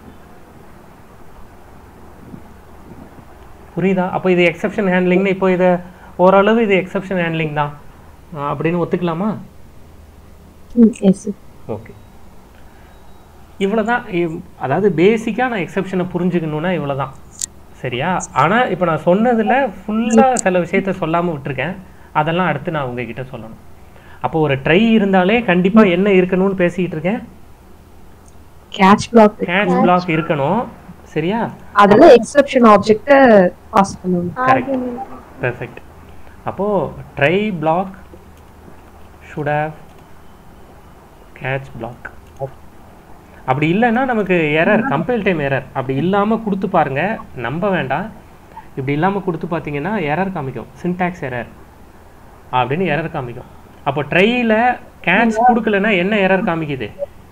புரியுதா அப்போ இது எக்ஸப்ஷன் ஹேண்ட்லிங்னு இப்போ இதை ஓரளவு இது எக்ஸப்ஷன் ஹேண்ட்லிங் தான் ஆ, அப்படின்னு ஒத்துக்கலாமா எஸ் ஓகே இவ்வளோ தான் அதாவது பேசிக்காக நான் எக்ஸப்ஷனை புரிஞ்சுக்கணுன்னா இவ்வளோ தான் சரியா ஆனால் இப்போ நான் சொன்னதில் ஃபுல்லாக சில விஷயத்த சொல்லாமல் விட்டுருக்கேன் அதெல்லாம் அடுத்து நான் உங்ககிட்ட சொல்லணும் அப்போ ஒரு ட்ரை இருந்தாலே கண்டிப்பாக என்ன இருக்கணும்னு பேசிக்கிட்டு இருக்கேன் கேட்ச் பிளாக் கேட்ச் பிளாக் இருக்கணும் சரியா அதுல எக்ஸெப்ஷன் ஆப்ஜெக்ட்ட பாஸ் பண்ணணும் கரெக்ட் பெர்ஃபெக்ட் அப்போது try block should have catch block அப்படி இல்லைன்னா நமக்கு எரர் கம்பைல் டைம் எரர் அப்படி இல்லாமல் கொடுத்து பாருங்க நம்ப வேண்டாம் இப்படி இல்லாமல் கொடுத்து பார்த்தீங்கன்னா எரர் காமிக்கும் சின்டாக்ஸ் எரர் அப்படின்னு எரர் காமிக்கும் அப்போ ட்ரையில் கேட்ச் கொடுக்கலன்னா என்ன எரர் காமிக்குது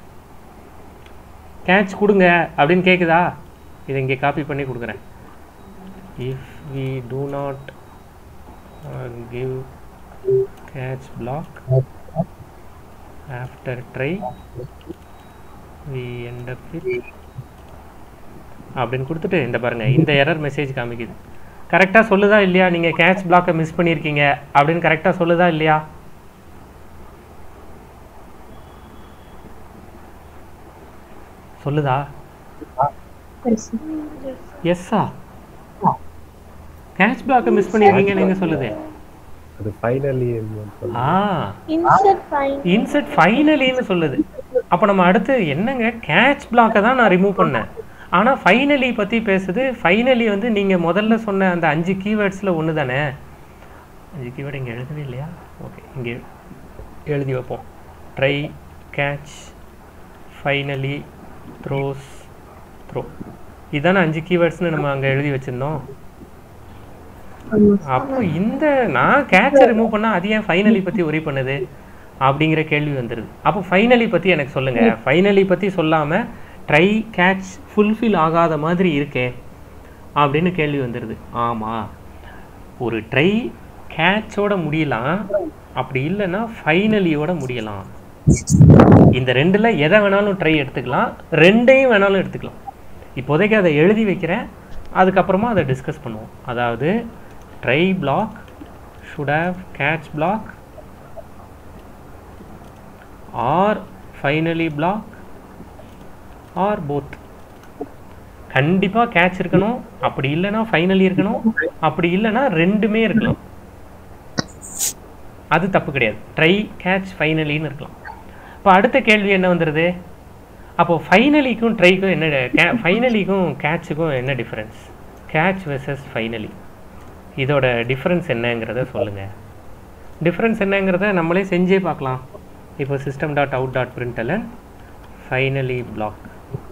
கேட்ச் கொடுங்க அப்படின்னு கேட்குதா இதை இங்கே காப்பி பண்ணி கொடுக்குறேன் if we do not uh, give catch block after try we end up with அப்படின்னு கொடுத்துட்டு இந்த பாருங்க இந்த எரர் மெசேஜ் காமிக்குது கரெக்டாக சொல்லுதா இல்லையா நீங்கள் கேட்ச் பிளாக்கை மிஸ் பண்ணியிருக்கீங்க அப்படின்னு கரெக்டாக சொல்லுதா இல்லையா சொல்லுதா எஸ்ஸா கேட்ச் பிளாக்கை மிஸ் பண்ணியிருக்கீங்கன்னு எங்க சொல்லுது அது ஃபைனலி ஆ இன்சர்ட் ஃபைன் இன்செட் ஃபைனலின்னு சொல்லுது அப்போ நம்ம அடுத்து என்னங்க கேட்ச் பிளாக்கை தான் நான் ரிமூவ் பண்ணேன் ஆனால் ஃபைனலி பற்றி பேசுது ஃபைனலி வந்து நீங்கள் முதல்ல சொன்ன அந்த அஞ்சு கீவேர்ட்ஸில் ஒன்று தானே அஞ்சு கீவேர்டு இங்கே எழுதவே இல்லையா ஓகே இங்கே எழுதி வைப்போம் try catch finally throws throw இதானே அஞ்சு கீவேர்ட்ஸ்னு நம்ம அங்கே எழுதி வச்சுருந்தோம் அப்போ இந்த நான் கேட்சை ரிமூவ் பண்ணா அது ஏன் ஃபைனலி பத்தி ஒரி பண்ணுது அப்படிங்கிற கேள்வி வந்துருது அப்போ ஃபைனலி பத்தி எனக்கு சொல்லுங்க ஃபைனலி பத்தி சொல்லாம ட்ரை கேட்ச் ஃபுல்ஃபில் ஆகாத மாதிரி இருக்கே அப்படின்னு கேள்வி வந்துருது ஆமா ஒரு ட்ரை கேட்சோட முடியலாம் அப்படி இல்லைன்னா ஃபைனலியோட முடியலாம் இந்த ரெண்டுல எதை வேணாலும் ட்ரை எடுத்துக்கலாம் ரெண்டையும் வேணாலும் எடுத்துக்கலாம் இப்போதைக்கு அதை எழுதி வைக்கிறேன் அதுக்கப்புறமா அதை டிஸ்கஸ் பண்ணுவோம் அதாவது try block should have catch block or finally block or both கண்டிப்பா கேட்ச் இருக்கணும் அப்படி இல்லைன்னா ஃபைனலி இருக்கணும் அப்படி இல்லைன்னா ரெண்டுமே இருக்கலாம் அது தப்பு கிடையாது ட்ரை கேட்ச் ஃபைனலின்னு இருக்கலாம் இப்போ அடுத்த கேள்வி என்ன வந்துடுது அப்போ ஃபைனலிக்கும் ட்ரைக்கும் என்ன கே ஃபைனலிக்கும் கேட்சுக்கும் என்ன டிஃப்ரென்ஸ் கேட்ச் வெர்சஸ் ஃபைனலி இதோட டிஃப்ரென்ஸ் என்னங்கிறத சொல்லுங்கள் டிஃப்ரென்ஸ் என்னங்கிறத நம்மளே செஞ்சே பார்க்கலாம் இப்போ system dot out dot println finally block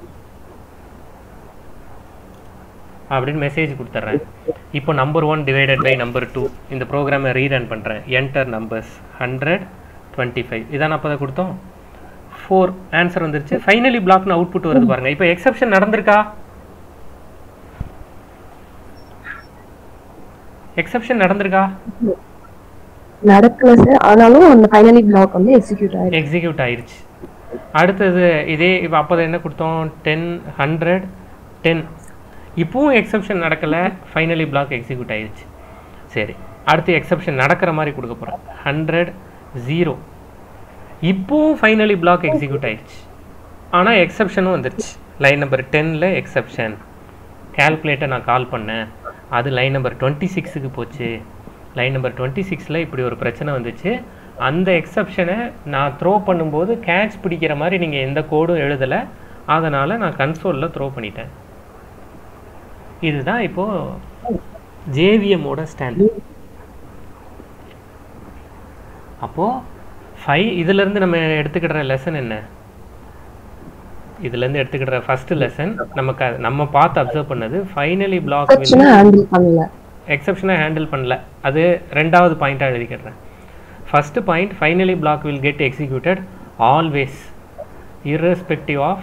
அப்படின்னு மெசேஜ் கொடுத்துட்றேன் இப்போ number one divided by number two இந்த ப்ரோக்ராமை ரீரன் பண்ணுறேன் enter numbers hundred twenty five இதான் அப்போ தான் கொடுத்தோம் ஃபோர் ஆன்சர் வந்துருச்சு ஃபைனலி பிளாக்னு அவுட்புட் வருது பாருங்க இப்போ எக்ஸப்ஷன் நடந்திருக்கா எக்ஸப்ஷன் நடந்திருக்கா நடக்கல சார் ஆனாலும் அந்த ஃபைனலி பிளாக் வந்து எக்ஸிக்யூட் ஆயிருக்கு எக்ஸிக்யூட் ஆயிருச்சு அடுத்தது இதே இப்போ அப்போ என்ன கொடுத்தோம் டென் ஹண்ட்ரட் டென் இப்போவும் எக்ஸப்ஷன் நடக்கலை ஃபைனலி பிளாக் எக்ஸிக்யூட் ஆயிடுச்சு சரி அடுத்து எக்ஸப்ஷன் நடக்கிற மாதிரி கொடுக்க போகிறேன் ஹண்ட்ரட் ஜீரோ இப்போவும் ஃபைனலி பிளாக் எக்ஸிக்யூட் ஆயிடுச்சு ஆனால் எக்ஸப்ஷனும் வந்துருச்சு லைன் நம்பர் டென்னில் எக்ஸப்ஷன் கால்குலேட்டர் நான் கால் பண்ணேன் அது லைன் நம்பர் டுவெண்ட்டி சிக்ஸுக்கு போச்சு லைன் நம்பர் டுவெண்ட்டி சிக்ஸில் இப்படி ஒரு பிரச்சனை வந்துச்சு அந்த எக்ஸப்ஷனை நான் த்ரோ பண்ணும்போது கேட்ச் பிடிக்கிற மாதிரி நீங்கள் எந்த கோடும் எழுதலை அதனால் நான் கன்சோலில் த்ரோ பண்ணிட்டேன் இதுதான் இப்போது ஜேவிஎம்மோட ஸ்டாண்ட் அப்போது ஃபை இதுலேருந்து நம்ம எடுத்துக்கிற லெசன் என்ன இதுலேருந்து எடுத்துக்கிற ஃபர்ஸ்ட் லெசன் நமக்கு அது- நம்ம பார்த்து அப்சர்வ் பண்ணது ஃபைனலி பிளாக் பிரச்சனை ஹேண்டில் பண்ணல எக்ஸப்ஷனை ஹேண்டில் பண்ணல அது ரெண்டாவது பாயிண்ட்டாக எழுதிக்கிறேன் first point finally block will get executed always irrespective of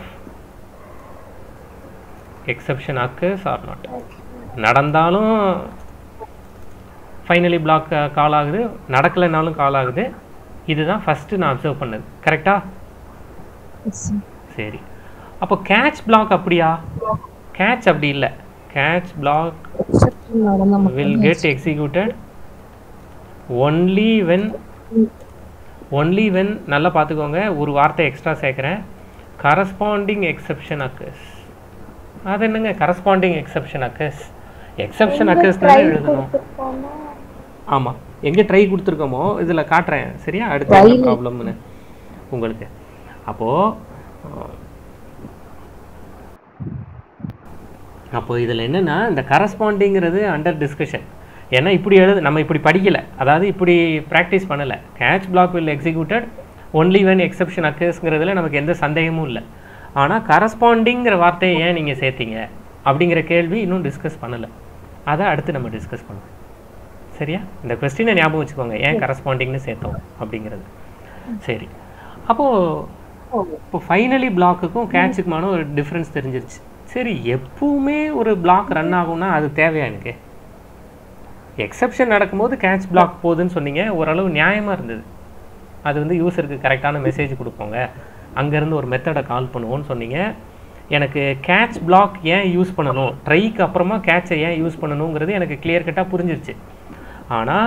exception occurs or not நடந்தாலும் ஃபைனலி பிளாக் கால் ஆகுது நடக்கலைனாலும் கால் ஆகுது இதுதான் ஃபஸ்ட்டு நான் அப்சர்வ் பண்ணது கரெக்டா சரி அப்போ கேட்ச் பிளாக் அப்படியா கேட்ச் அப்படி இல்லை கேட்ச் பிளாக் எக்ஸப்ஷன் நடந்தா மட்டும் will get executed only when only when நல்லா பார்த்துக்கோங்க ஒரு வார்த்தை எக்ஸ்ட்ரா சேர்க்குறேன் corresponding exception occurs அது என்னங்க corresponding exception occurs exception occurs தானே எழுதணும் கொடுத்துருக்கோம்னா ஆமாம் எங்கே ட்ரை கொடுத்துருக்கோமோ இதில் காட்டுறேன் சரியா அடுத்து என்ன ப்ராப்ளம்னு உங்களுக்கு அப்போது அப்போ இதில் என்னென்னா இந்த கரஸ்பாண்டிங்கிறது அண்டர் டிஸ்கஷன் ஏன்னா இப்படி எழுது நம்ம இப்படி படிக்கலை அதாவது இப்படி ப்ராக்டிஸ் பண்ணலை catch block will executed only when exception அக்கர்ஸ்ங்கிறதுல நமக்கு எந்த சந்தேகமும் இல்லை ஆனால் கரஸ்பாண்டிங்கிற வார்த்தையை ஏன் நீங்கள் சேர்த்தீங்க அப்படிங்கிற கேள்வி இன்னும் டிஸ்கஸ் பண்ணலை அதை அடுத்து நம்ம டிஸ்கஸ் பண்ணுவோம் சரியா இந்த கொஸ்டினை ஞாபகம் வச்சுக்கோங்க ஏன் கரஸ்பாண்டிங்னு சேர்த்தோம் அப்படிங்கிறது சரி அப்போது இப்போ ஃபைனலி பிளாக்குக்கும் கேட்சுக்குமான ஒரு டிஃப்ரென்ஸ் தெரிஞ்சிருச்சு சரி எப்பவுமே ஒரு பிளாக் ரன் ஆகும்னா அது தேவையா எனக்கு எக்ஸப்ஷன் நடக்கும்போது கேட்ச் பிளாக் போகுதுன்னு சொன்னீங்க ஓரளவு நியாயமாக இருந்தது அது வந்து யூசருக்கு கரெக்டான மெசேஜ் கொடுப்போங்க அங்கேருந்து ஒரு மெத்தடை கால் பண்ணுவோம்னு சொன்னீங்க எனக்கு கேட்ச் பிளாக் ஏன் யூஸ் பண்ணணும் ட்ரைக்கு அப்புறமா கேட்சை ஏன் யூஸ் பண்ணணுங்கிறது எனக்கு கிளியர் கட்டாக புரிஞ்சிருச்சு ஆனால்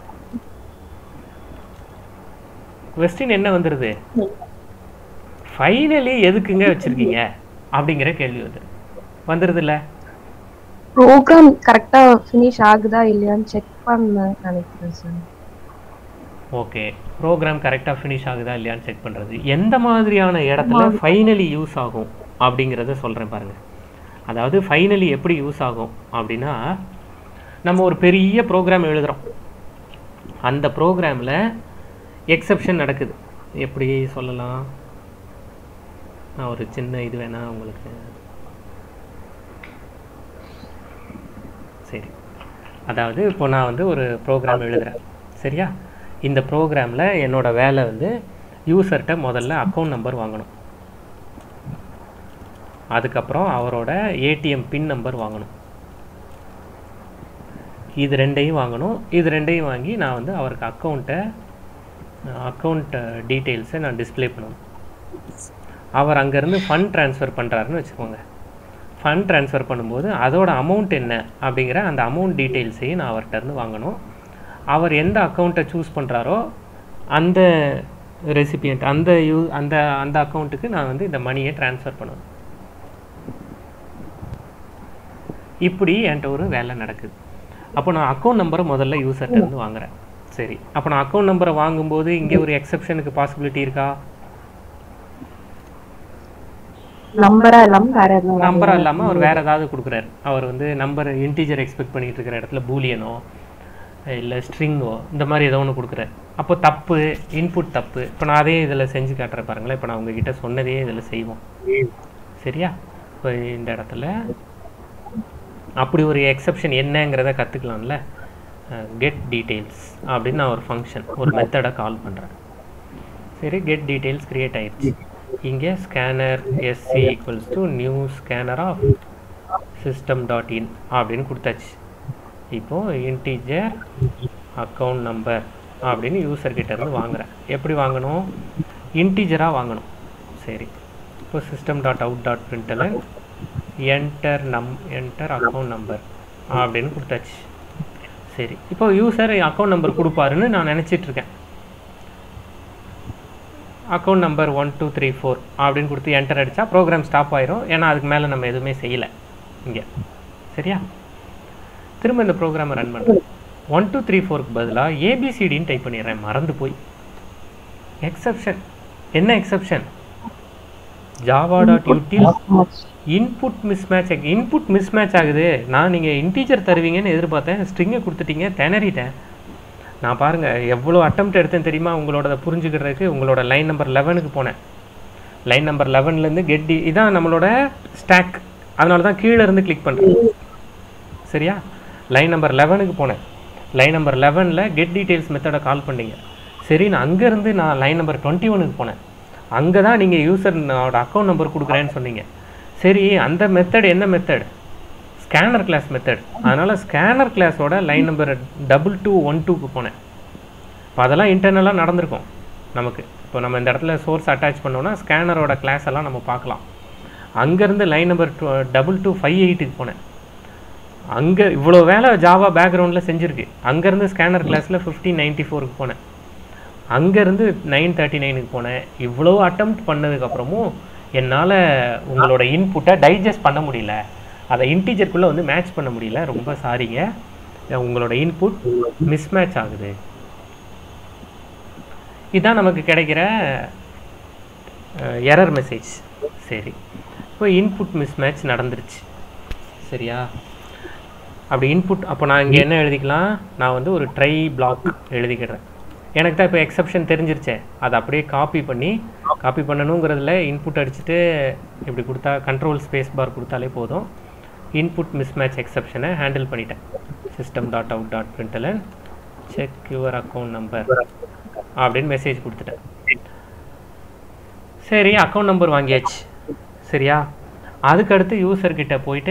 கொஸ்டின் என்ன வந்துடுது ஃபைனலி எதுக்குங்க வச்சுருக்கீங்க அப்படிங்கிற கேள்வி வந்து வந்துடுது இல்லை ப்ரோக்ராம் கரெக்டா ஃபினிஷ் ஆகுதா இல்லையான்னு செக் பண்ண நினைக்கிறேன் சார் ஓகே ப்ரோக்ராம் கரெக்டாக ஃபினிஷ் ஆகுதா இல்லையான்னு செக் பண்ணுறது எந்த மாதிரியான இடத்துல ஃபைனலி யூஸ் ஆகும் அப்படிங்கிறத சொல்கிறேன் பாருங்கள் அதாவது ஃபைனலி எப்படி யூஸ் ஆகும் அப்படின்னா நம்ம ஒரு பெரிய ப்ரோக்ராம் எழுதுகிறோம் அந்த ப்ரோக்ராமில் எக்ஸப்ஷன் நடக்குது எப்படி சொல்லலாம் நான் ஒரு சின்ன இது வேணா உங்களுக்கு சரி அதாவது இப்போ நான் வந்து ஒரு ப்ரோக்ராம் எழுதுறேன் சரியா இந்த ப்ரோக்ராமில் என்னோட வேலை வந்து யூசர்கிட்ட முதல்ல அக்கௌண்ட் நம்பர் வாங்கணும் அதுக்கப்புறம் அவரோட ஏடிஎம் பின் நம்பர் வாங்கணும் இது ரெண்டையும் வாங்கணும் இது ரெண்டையும் வாங்கி நான் வந்து அவருக்கு அக்கௌண்ட்டை அக்கௌண்ட் டீட்டெயில்ஸை நான் டிஸ்ப்ளே பண்ணணும் அவர் அங்கேருந்து ஃபண்ட் ட்ரான்ஸ்ஃபர் பண்ணுறாருன்னு வச்சுக்கோங்க ஃபண்ட் ட்ரான்ஸ்ஃபர் பண்ணும்போது அதோட அமௌண்ட் என்ன அப்படிங்கிற அந்த அமௌண்ட் டீட்டெயில்ஸையும் நான் அவர்கிட்ட இருந்து வாங்கணும் அவர் எந்த அக்கௌண்ட்டை சூஸ் பண்ணுறாரோ அந்த ரெசிபியன்ட் அந்த யூ அந்த அந்த அக்கௌண்ட்டுக்கு நான் வந்து இந்த மணியை ட்ரான்ஸ்ஃபர் பண்ணணும் இப்படி என்கிட்ட ஒரு வேலை நடக்குது அப்போ நான் அக்கௌண்ட் நம்பரை முதல்ல யூசர்கிட்ட இருந்து வாங்குறேன் சரி அப்போ நான் அக்கௌண்ட் நம்பரை வாங்கும்போது இங்கே ஒரு எக்ஸப்ஷனுக்கு பாசிபிலிட்டி இருக்கா நம்பரா இல்லாம வேற எதுவும் நம்பரா இல்லாமல் அவர் வேற ஏதாவது கொடுக்குறாரு அவர் வந்து நம்பர் இன்டீஜர் எக்ஸ்பெக்ட் பண்ணிட்டு இருக்கிற இடத்துல பூலியனோ இல்லை ஸ்ட்ரிங்கோ இந்த மாதிரி ஏதோ ஒன்று கொடுக்குறாரு அப்போ தப்பு இன்புட் தப்பு இப்போ நான் அதே இதில் செஞ்சு காட்டுறேன் பாருங்களேன் இப்போ நான் உங்ககிட்ட சொன்னதே இதில் செய்வோம் சரியா இப்போ இந்த இடத்துல அப்படி ஒரு எக்ஸப்ஷன் என்னங்கிறத கற்றுக்கலாம்ல கெட் டீட்டெயில்ஸ் அப்படின்னு நான் ஒரு ஃபங்க்ஷன் ஒரு மெத்தடை கால் பண்ணுறேன் சரி கெட் டீட்டெயில்ஸ் கிரியேட் ஆயிடுச்சு இங்கே scanner SC equals to new scanner of system dot in அப்படின்னு கொடுத்தாச்சு இப்போது இன்டீஜர் அக்கௌண்ட் நம்பர் அப்படின்னு யூசர் கிட்ட இருந்து வாங்குறேன் எப்படி வாங்கணும் இன்டீஜராக வாங்கணும் சரி இப்போ system dot out dot println enter num enter account number அப்படின்னு கொடுத்தாச்சு சரி இப்போ யூசர் அக்கௌண்ட் நம்பர் கொடுப்பாருன்னு நான் நினச்சிட்டு இருக்கேன் account number one two three four அப்படின்னு கொடுத்து என்டர் அடித்தா ப்ரோக்ராம் ஸ்டாப் ஆயிரும் ஏன்னா அதுக்கு மேலே நம்ம எதுவுமே செய்யலை இங்கே சரியா திரும்ப இந்த ப்ரோக்ராமை ரன் பண்ணுறேன் ஒன் டூ த்ரீ ஃபோருக்கு பதிலாக ஏபிசிடின்னு டைப் பண்ணிடுறேன் மறந்து போய் எக்ஸப்ஷன் என்ன exception Java dot util input mismatch input mismatch ஆகுது நான் நீங்கள் இன்டீஜர் தருவீங்கன்னு எதிர்பார்த்தேன் ஸ்ட்ரிங்கை கொடுத்துட்டீங்க திணறிட்டேன் நான் பாருங்கள் எவ்வளோ அட்டம்ப்ட் எடுத்தேன் தெரியுமா உங்களோட புரிஞ்சுக்கிறதுக்கு உங்களோட லைன் நம்பர் லெவனுக்கு போனேன் லைன் நம்பர் லெவன்லேருந்து கெட் டி இதான் நம்மளோட ஸ்டாக் அதனால தான் கீழே இருந்து கிளிக் பண்ணுறேன் சரியா லைன் நம்பர் லெவனுக்கு போனேன் லைன் நம்பர் லெவனில் கெட் டீட்டெயில்ஸ் மெத்தடை கால் பண்ணீங்க சரி நான் அங்கேருந்து நான் லைன் நம்பர் டுவெண்ட்டி ஒனுக்கு போனேன் அங்கே தான் நீங்கள் யூசரோட அக்கௌண்ட் நம்பர் கொடுக்குறேன்னு சொன்னீங்க சரி அந்த மெத்தட் என்ன மெத்தட் ஸ்கேனர் கிளாஸ் மெத்தட் அதனால் ஸ்கேனர் கிளாஸோட line number double two one டூக்கு போனேன் இப்போ அதெல்லாம் இன்டர்னலாக நடந்திருக்கும் நமக்கு இப்போ நம்ம இந்த இடத்துல சோர்ஸ் அட்டாச் பண்ணோம்னா ஸ்கேனரோட கிளாஸ் எல்லாம் நம்ம பார்க்கலாம் அங்கேருந்து line number two double two five எயிட்டுக்கு போனேன் அங்கே இவ்வளோ வேலை ஜாவா பேக்ரவுண்டில் செஞ்சுருக்கு அங்கேருந்து ஸ்கேனர் கிளாஸில் ஃபிஃப்டீன் நைன்ட்டி ஃபோருக்கு போனேன் அங்கேருந்து நைன் தேர்ட்டி நைனுக்கு போனேன் இவ்வளோ அட்டம்ப்ட் பண்ணதுக்கப்புறமும் என்னால் உங்களோட இன்புட்டை டைஜஸ்ட் பண்ண முடியல அதை இன்டீஜருக்குள்ளே வந்து மேட்ச் பண்ண முடியல ரொம்ப சாரிங்க உங்களோட இன்புட் மிஸ்மேட்ச் ஆகுது இதுதான் நமக்கு கிடைக்கிற எரர் மெசேஜ் சரி இப்போ இன்புட் மிஸ்மேட்ச் நடந்துருச்சு சரியா அப்படி இன்புட் அப்போ நான் இங்கே என்ன எழுதிக்கலாம் நான் வந்து ஒரு ட்ரை பிளாக் எழுதிக்கிறேன் எனக்கு தான் இப்போ எக்ஸப்ஷன் தெரிஞ்சிருச்சே அதை அப்படியே காப்பி பண்ணி காப்பி பண்ணணுங்கிறதுல இன்புட் அடிச்சுட்டு இப்படி கொடுத்தா கண்ட்ரோல் ஸ்பேஸ் பார் கொடுத்தாலே போதும் இன்புட் மிஸ்மேட்ச் எக்ஸப்ஷனை ஹேண்டில் பண்ணிட்டேன் system dot out dot println check your account number அப்படின்னு மெசேஜ் கொடுத்துட்டேன் சரி அக்கௌண்ட் நம்பர் வாங்கியாச்சு சரியா அதுக்கடுத்து யூசர்கிட்ட போயிட்டு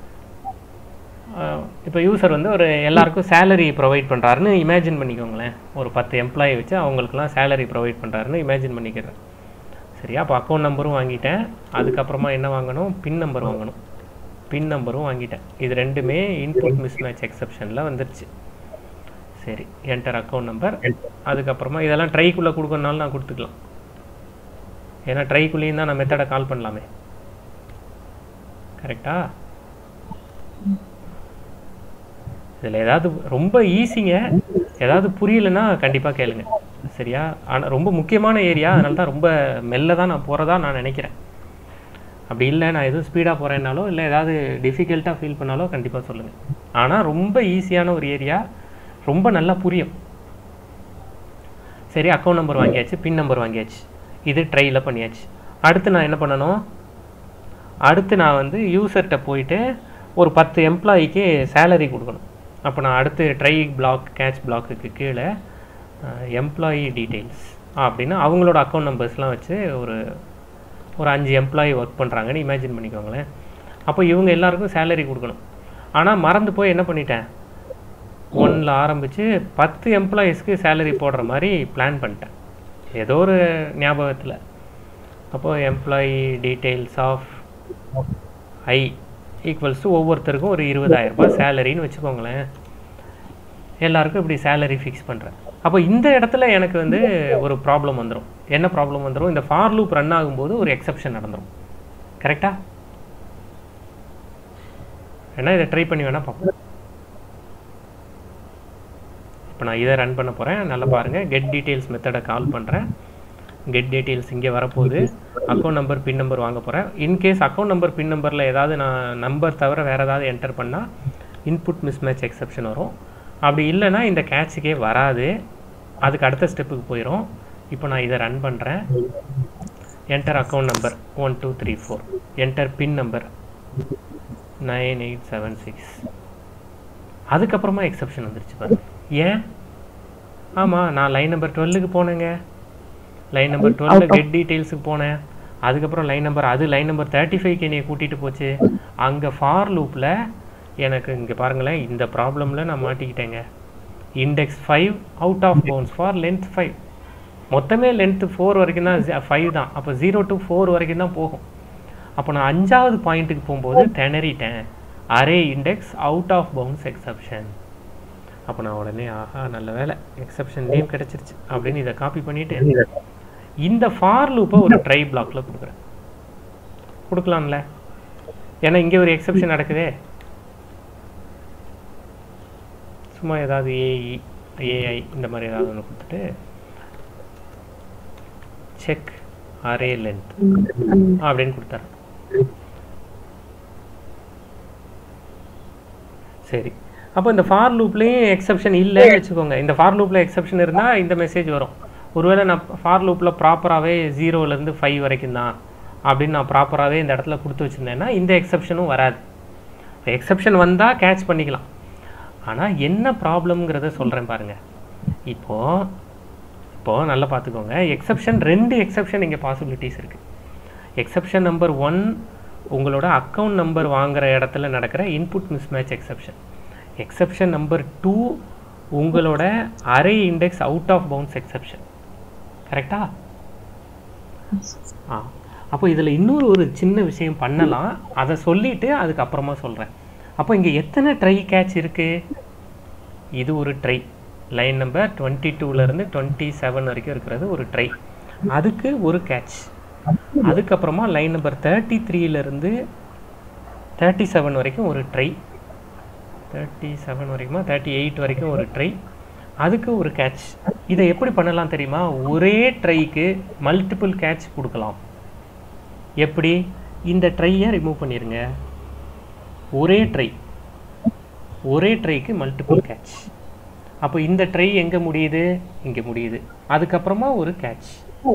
இப்போ யூசர் வந்து ஒரு எல்லாருக்கும் சேலரி ப்ரொவைட் பண்ணுறாருன்னு இமேஜின் பண்ணிக்கோங்களேன் ஒரு பத்து எம்ப்ளாயி வச்சு அவங்களுக்குலாம் சேலரி ப்ரொவைட் பண்ணுறாருன்னு இமேஜின் பண்ணிக்கிறேன் சரியா அப்போ அக்கௌண்ட் நம்பரும் வாங்கிட்டேன் அதுக்கப்புறமா என்ன வாங்கணும் பின் நம்பர் வாங்கணும் பின் நம்பரும் வாங்கிட்டேன் இது ரெண்டுமே இன்புட் மிஸ்மேட்ச் எக்ஸப்ஷனில் வந்துருச்சு சரி என்டர் அக்கௌண்ட் நம்பர் அதுக்கப்புறமா இதெல்லாம் ட்ரைக்குள்ளே கொடுக்கறனாலும் நான் கொடுத்துக்கலாம் ஏன்னா ட்ரைக்குள்ளேயும் தான் நான் மெத்தடை கால் பண்ணலாமே கரெக்டா இதில் ஏதாவது ரொம்ப ஈஸிங்க ஏதாவது புரியலன்னா கண்டிப்பாக கேளுங்க சரியா ஆனால் ரொம்ப முக்கியமான ஏரியா அதனால தான் ரொம்ப மெல்ல தான் நான் போகிறதா நான் நினைக்கிறேன் அப்படி இல்லை நான் எதுவும் ஸ்பீடாக போகிறேன்னாலோ இல்லை ஏதாவது டிஃபிகல்ட்டாக ஃபீல் பண்ணாலோ கண்டிப்பாக சொல்லுங்கள் ஆனால் ரொம்ப ஈஸியான ஒரு ஏரியா ரொம்ப நல்லா புரியும் சரி அக்கௌண்ட் நம்பர் வாங்கியாச்சு பின் நம்பர் வாங்கியாச்சு இது ட்ரையில் பண்ணியாச்சு அடுத்து நான் என்ன பண்ணணும் அடுத்து நான் வந்து யூசர்கிட்ட போயிட்டு ஒரு பத்து எம்ப்ளாயிக்கு சேலரி கொடுக்கணும் அப்போ நான் அடுத்து ட்ரை பிளாக் கேட்ச் பிளாக்குக்கு கீழே எம்ப்ளாயி டீட்டெயில்ஸ் அப்படின்னு அவங்களோட அக்கௌண்ட் நம்பர்ஸ்லாம் வச்சு ஒரு ஒரு அஞ்சு எம்ப்ளாயி ஒர்க் பண்ணுறாங்கன்னு இமேஜின் பண்ணிக்கோங்களேன் அப்போ இவங்க எல்லாருக்கும் சேலரி கொடுக்கணும் ஆனால் மறந்து போய் என்ன பண்ணிட்டேன் ஒன்றில் ஆரம்பித்து பத்து எம்ப்ளாயீஸ்க்கு சேலரி போடுற மாதிரி பிளான் பண்ணிட்டேன் ஏதோ ஒரு ஞாபகத்தில் அப்போது employee details of I equals to ஒவ்வொருத்தருக்கும் ஒரு இருபதாயிரம் ரூபாய் சேலரின்னு வச்சுக்கோங்களேன் எல்லாருக்கும் இப்படி சேலரி ஃபிக்ஸ் பண்ணுறேன் அப்போ இந்த இடத்துல எனக்கு வந்து ஒரு ப்ராப்ளம் வந்துடும் என்ன ப்ராப்ளம் வந்துடும் இந்த ஃபார் லூப் ரன் ஆகும்போது ஒரு எக்ஸப்ஷன் நடந்துடும் கரெக்டா ஏன்னா இதை ட்ரை பண்ணி வேணால் பார்ப்போம் இப்போ நான் இதை ரன் பண்ண போகிறேன் நல்லா பாருங்கள் கெட் டீட்டெயில்ஸ் மெத்தடை கால் பண்ணுறேன் கெட் டீட்டெயில்ஸ் இங்கே வரப்போகுது அக்கௌண்ட் நம்பர் பின் நம்பர் வாங்க போகிறேன் இன்கேஸ் அக்கௌண்ட் நம்பர் பின் நம்பரில் ஏதாவது நான் நம்பர் தவிர வேறு ஏதாவது என்டர் பண்ணால் இன்புட் மிஸ்மேட்ச் எக்ஸப்ஷன் வரும் அப்படி இல்லைன்னா இந்த கேட்சுக்கே வராது அதுக்கு அடுத்த ஸ்டெப்புக்கு போயிடும் இப்போ நான் இதை ரன் பண்ணுறேன் enter account number one two three four enter pin number nine eight seven six அதுக்கப்புறமா எக்ஸப்ஷன் வந்துருச்சு பாருங்க ஏன் ஆமாம் நான் லைன் நம்பர் டுவெல்லுக்கு போனேங்க லைன் நம்பர் டுவெல்ல கெட் டீட்டெயில்ஸுக்கு போனேன் அதுக்கப்புறம் லைன் நம்பர் அது லைன் நம்பர் தேர்ட்டி ஃபைவ்க்கு என்னைய கூட்டிகிட்டு போச்சு அங்கே ஃபார் லூப்பில் எனக்கு இங்கே பாருங்களேன் இந்த ப்ராப்ளமில் நான் மாட்டிக்கிட்டேங்க index five out of bounds for length five மொத்தமே லென்த்து ஃபோர் வரைக்கும் தான் ஃபைவ் தான் அப்போ ஜீரோ டு ஃபோர் வரைக்கும் தான் போகும் அப்போ நான் அஞ்சாவது பாயிண்ட்டுக்கு போகும்போது திணறிட்டேன் array index out of bounds exception அப்போ நான் உடனே ஆஹா நல்ல வேலை எக்ஸப்ஷன் நேம் கிடைச்சிருச்சு அப்படின்னு இதை காப்பி பண்ணிட்டு இந்த ஃபார் லூப்பை ஒரு ட்ரை பிளாக்ல கொடுக்குறேன் கொடுக்கலாம்ல ஏன்னா இங்கே ஒரு எக்ஸப்ஷன் நடக்குதே சும்மா ஏதாவது ஏஇ ஏஐ இந்த மாதிரி ஏதாவது ஒன்று கொடுத்துட்டு செக் அரே லென்த் அப்படின்னு கொடுத்தாரு சரி அப்போ இந்த ஃபார் லூப்லேயும் எக்ஸப்ஷன் இல்லைன்னு வச்சுக்கோங்க இந்த ஃபார் லூப்பில் எக்ஸப்ஷன் இருந்தால் இந்த மெசேஜ் வரும் ஒருவேளை நான் ஃபார் லூப்பில் ப்ராப்பராகவே ஜீரோலேருந்து ஃபைவ் வரைக்கும் தான் அப்படின்னு நான் ப்ராப்பராகவே இந்த இடத்துல கொடுத்து வச்சுருந்தேன்னா இந்த எக்ஸப்ஷனும் வராது எக்ஸப்ஷன் வந்தால் கேட்ச் பண்ணிக்கலாம் ஆனால் என்ன ப்ராப்ளம்ங்கிறத சொல்கிறேன் பாருங்கள் இப்போது இப்போது நல்லா பார்த்துக்கோங்க எக்ஸப்ஷன் ரெண்டு எக்ஸப்ஷன் இங்கே பாசிபிலிட்டிஸ் இருக்குது எக்ஸப்ஷன் நம்பர் ஒன் உங்களோட அக்கௌண்ட் நம்பர் வாங்குற இடத்துல நடக்கிற input mismatch exception exception number two உங்களோட array index out of bounds exception கரெக்டா ஆ அப்போ இதில் இன்னொரு ஒரு சின்ன விஷயம் பண்ணலாம் அதை சொல்லிட்டு அதுக்கப்புறமா சொல்கிறேன் அப்போ இங்கே எத்தனை ட்ரை கேட்ச் இருக்குது இது ஒரு ட்ரை லைன் நம்பர் டுவெண்ட்டி டூலேருந்து டுவெண்ட்டி செவன் வரைக்கும் இருக்கிறது ஒரு ட்ரை அதுக்கு ஒரு கேட்ச் அதுக்கப்புறமா லைன் நம்பர் தேர்ட்டி த்ரீலேருந்து தேர்ட்டி செவன் வரைக்கும் ஒரு ட்ரை தேர்ட்டி செவன் வரைக்குமா தேர்ட்டி எயிட் வரைக்கும் ஒரு ட்ரை அதுக்கு ஒரு கேட்ச் இதை எப்படி பண்ணலாம் தெரியுமா ஒரே ட்ரைக்கு மல்டிபிள் கேட்ச் கொடுக்கலாம் எப்படி இந்த ட்ரையை ரிமூவ் பண்ணிடுங்க ஒரே ட்ரை ஒரே ட்ரைக்கு மல்டிபிள் கேட்ச் அப்போ இந்த ட்ரை எங்கே முடியுது இங்கே முடியுது அதுக்கப்புறமா ஒரு கேட்ச்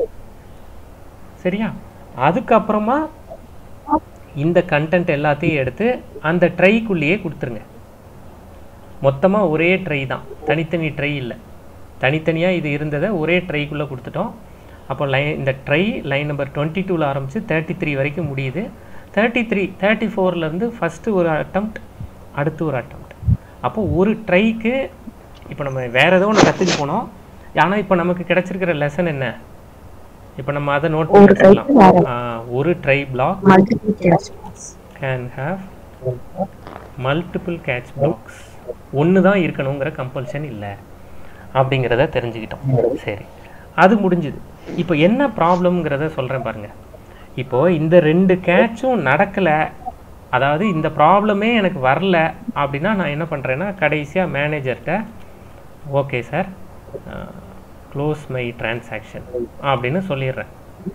சரியா அதுக்கப்புறமா இந்த கண்டென்ட் எல்லாத்தையும் எடுத்து அந்த ட்ரைக்குள்ளேயே கொடுத்துருங்க மொத்தமாக ஒரே ட்ரை தான் தனித்தனி ட்ரை இல்லை தனித்தனியாக இது இருந்ததை ஒரே ட்ரைக்குள்ளே கொடுத்துட்டோம் அப்போ லைன் இந்த ட்ரை லைன் நம்பர் டுவெண்ட்டி டூவில் ஆரம்பித்து தேர்ட்டி த்ரீ வரைக்கும் முடியுது தேர்ட்டி த்ரீ தேர்ட்டி ஃபோர்லேருந்து ஃபஸ்ட்டு ஒரு அட்டம்ப்ட் அடுத்து ஒரு அட்டம்ப்ட் அப்போ ஒரு ட்ரைக்கு இப்போ நம்ம வேறு ஏதோ ஒன்று கற்றுக்க போனோம் ஆனால் இப்போ நமக்கு கிடைச்சிருக்கிற லெசன் என்ன இப்போ நம்ம அதை நோட் பண்ணி ஒரு try க்கு வச்சுக்கலாம் ஆ, ஒரு try block multiple catch can have multiple catch box ஒன்று தான் இருக்கணுங்கிற கம்பல்ஷன் இல்லை அப்படிங்கிறத தெரிஞ்சுக்கிட்டோம் சரி அது முடிஞ்சுது இப்போ என்ன ப்ராப்ளம்ங்கிறத சொல்கிறேன் பாருங்க இப்போ இந்த ரெண்டு கேட்சும் நடக்கலை அதாவது இந்த ப்ராப்ளமே எனக்கு வரல அப்படின்னா நான் என்ன பண்ணுறேன்னா கடைசியாக மேனேஜர்கிட்ட okay sir close my transaction அப்படின்னு சொல்லிடுறேன்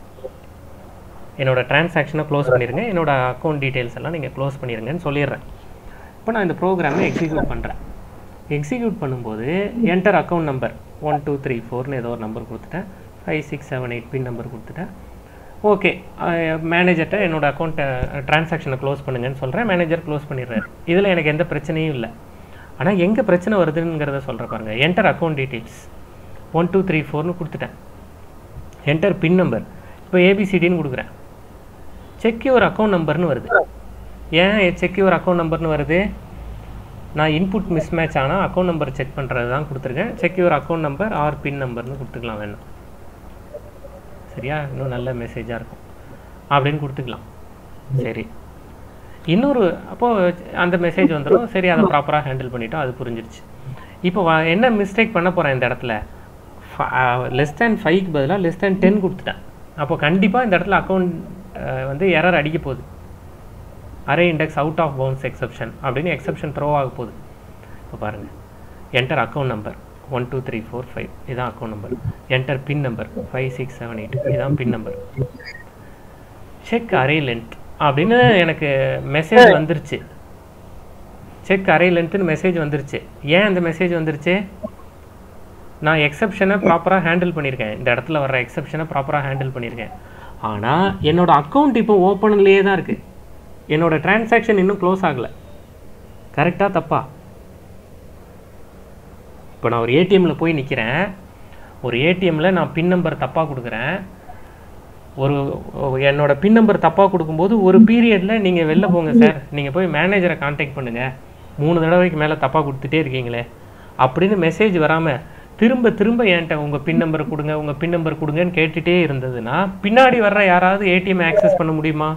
என்னோட டிரான்சாக்ஷனை க்ளோஸ் பண்ணிடுங்க என்னோட அக்கௌண்ட் டீட்டெயில்ஸ் எல்லாம் நீங்கள் க்ளோஸ் பண்ணிடுங்கன்னு சொல்லிடுறேன் இப்போ நான் இந்த ப்ரோக்ராமை எக்ஸிக்யூட் பண்ணுறேன் எக்ஸிக்யூட் பண்ணும்போது enter account number one two three ஃபோர்னு ஏதோ ஒரு நம்பர் கொடுத்துட்டேன் five six seven eight pin number கொடுத்துட்டேன் ஓகே மேனேஜர்கிட்ட என்னோட அக்கௌண்ட்டை டிரான்சாக்ஷனை க்ளோஸ் பண்ணுங்கன்னு சொல்கிறேன் மேனேஜர் க்ளோஸ் பண்ணிடுறாரு இதில் எனக்கு எந்த பிரச்சனையும் இல்லை ஆனால் எங்கே பிரச்சனை வருதுங்கிறத சொல்கிறேன் பாருங்க enter account details one two three ஃபோர்னு கொடுத்துட்டேன் என்டர் பின் நம்பர் இப்போ ஏபிசிடின்னு கொடுக்குறேன் செக் யுவர் அக்கௌண்ட் நம்பர்னு வருது ஏன் செக் யுவர் அக்கௌண்ட் நம்பர்னு வருது நான் இன்புட் மிஸ்மேட்ச் ஆனால் அக்கௌண்ட் நம்பர் செக் பண்ணுறது தான் கொடுத்துருக்கேன் check your account number or pin நம்பர்னு கொடுத்துக்கலாம் வேணும் சரியா இன்னும் நல்ல மெசேஜாக இருக்கும் அப்படின்னு கொடுத்துக்கலாம் சரி இன்னொரு அப்போது அந்த மெசேஜ் வந்துடும் சரி அதை ப்ராப்பராக ஹேண்டில் பண்ணிட்டோம் அது புரிஞ்சிருச்சு இப்போ வ- என்ன மிஸ்டேக் பண்ண போகிறேன் இந்த இடத்துல லெஸ் தேன் ஃபைவ்க்கு பதிலாக லெஸ் தேன் டென் கொடுத்துட்டேன் அப்போ கண்டிப்பாக இந்த இடத்துல அக்கௌண்ட் வந்து எரர் அடிக்க போகுது array index out of bounds exception அப்படின்னு எக்ஸப்ஷன் த்ரோ ஆக போகுது இப்போ பாருங்கள் enter account number one two three four five இதான் account number enter pin number five six seven eight இதான் pin number check array length அப்படின்னு எனக்கு மெசேஜ் வந்துருச்சு செக் அரே லென்த்துன்னு மெசேஜ் வந்துருச்சு ஏன் அந்த மெசேஜ் வந்துருச்சு நான் எக்ஸப்ஷனை ப்ராப்பராக ஹேண்டில் பண்ணியிருக்கேன் இந்த இடத்துல வர்ற எக்ஸப்ஷனை ப்ராப்பராக ஹேண்டில் பண்ணியிருக்கேன் ஆனால் என்னோட அக்கௌண்ட் இப்போ ஓப்பன்லேயே தான் இருக்குது என்னோட டிரான்சாக்ஷன் இன்னும் க்ளோஸ் ஆகலை கரெக்டாக தப்பா இப்போ நான் ஒரு ஏடிஎம்மில் போய் நிற்கிறேன் ஒரு ஏடிஎம்மில் நான் பின் நம்பர் தப்பாக கொடுக்குறேன் ஒரு ஒரு- என்னோட பின் நம்பர் தப்பாக கொடுக்கும்போது ஒரு பீரியடில் நீங்கள் வெளில போங்க சார் நீங்கள் போய் மேனேஜரை காண்டாக்ட் பண்ணுங்கள் மூணு தடவைக்கு மேலே தப்பாக கொடுத்துட்டே இருக்கீங்களே அப்படின்னு மெசேஜ் வராமல் திரும்ப திரும்ப என்கிட்ட உங்கள் பின் நம்பர் கொடுங்க உங்கள் பின் நம்பர் கொடுங்கன்னு கேட்டுட்டே இருந்ததுன்னா பின்னாடி வர்ற யாராவது ஏடிஎம் ஆக்சஸ் பண்ண முடியுமா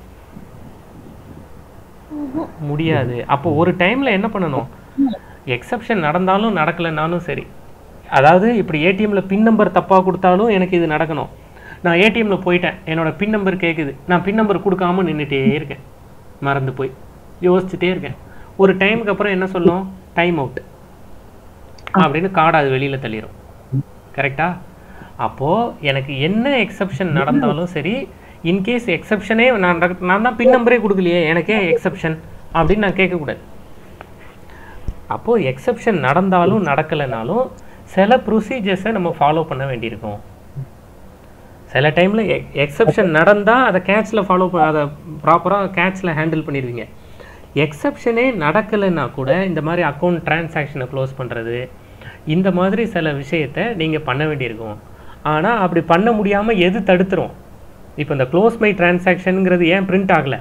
முடியாது அப்போ ஒரு டைமில் என்ன பண்ணணும் எக்ஸப்ஷன் நடந்தாலும் நடக்கலைனாலும் சரி அதாவது இப்படி ஏடிஎம்ல பின் நம்பர் தப்பாக கொடுத்தாலும் எனக்கு இது நடக்கணும் நான் ஏடிஎம்ல போயிட்டேன் என்னோட பின் நம்பர் கேட்குது நான் பின் நம்பர் கொடுக்காம நின்றுட்டே இருக்கேன் மறந்து போய் யோசிச்சுட்டே இருக்கேன் ஒரு டைமுக்கு அப்புறம் என்ன சொல்லும் டைம் அவுட் அப்படின்னு கார்டு அது வெளியில் தள்ளிடும் கரெக்டா அப்போது எனக்கு என்ன எக்ஸப்ஷன் நடந்தாலும் சரி இன்கேஸ் எக்ஸப்ஷனே நான் நடக்க- நான் தான் பின் நம்பரே கொடுக்கலையே எனக்கே எக்ஸப்ஷன் அப்படின்னு நான் கேட்கக்கூடாது அப்போது எக்ஸப்ஷன் நடந்தாலும் நடக்கலைனாலும் சில ப்ரொசீஜர்ஸை நம்ம ஃபாலோ பண்ண வேண்டியிருக்கும் சில டைமில் எக்ஸப்ஷன் நடந்தால் அதை கேட்சில் ஃபாலோ அதை ப்ராப்பராக கேட்சில் ஹேண்டில் பண்ணிடுவீங்க எக்ஸப்ஷனே நடக்கலைன்னா கூட இந்த மாதிரி அக்கௌண்ட் டிரான்சாக்ஷனை க்ளோஸ் பண்ணுறது இந்த மாதிரி சில விஷயத்தை நீங்கள் பண்ண வேண்டியிருக்கும் ஆனால் அப்படி பண்ண முடியாமல் எது தடுத்துரும் இப்போ இந்த க்ளோஸ் மை டிரான்சாக்ஷனுங்கிறது ஏன் பிரிண்ட் ஆகலை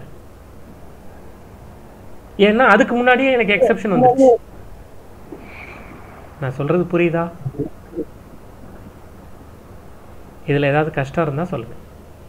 ஏன்னா அதுக்கு முன்னாடியே எனக்கு எக்ஸப்ஷன் வந்துருச்சு நான் சொல்கிறது புரியுதா இதில் ஏதாவது கஷ்டம் இருந்தால் சொல்லுங்கள்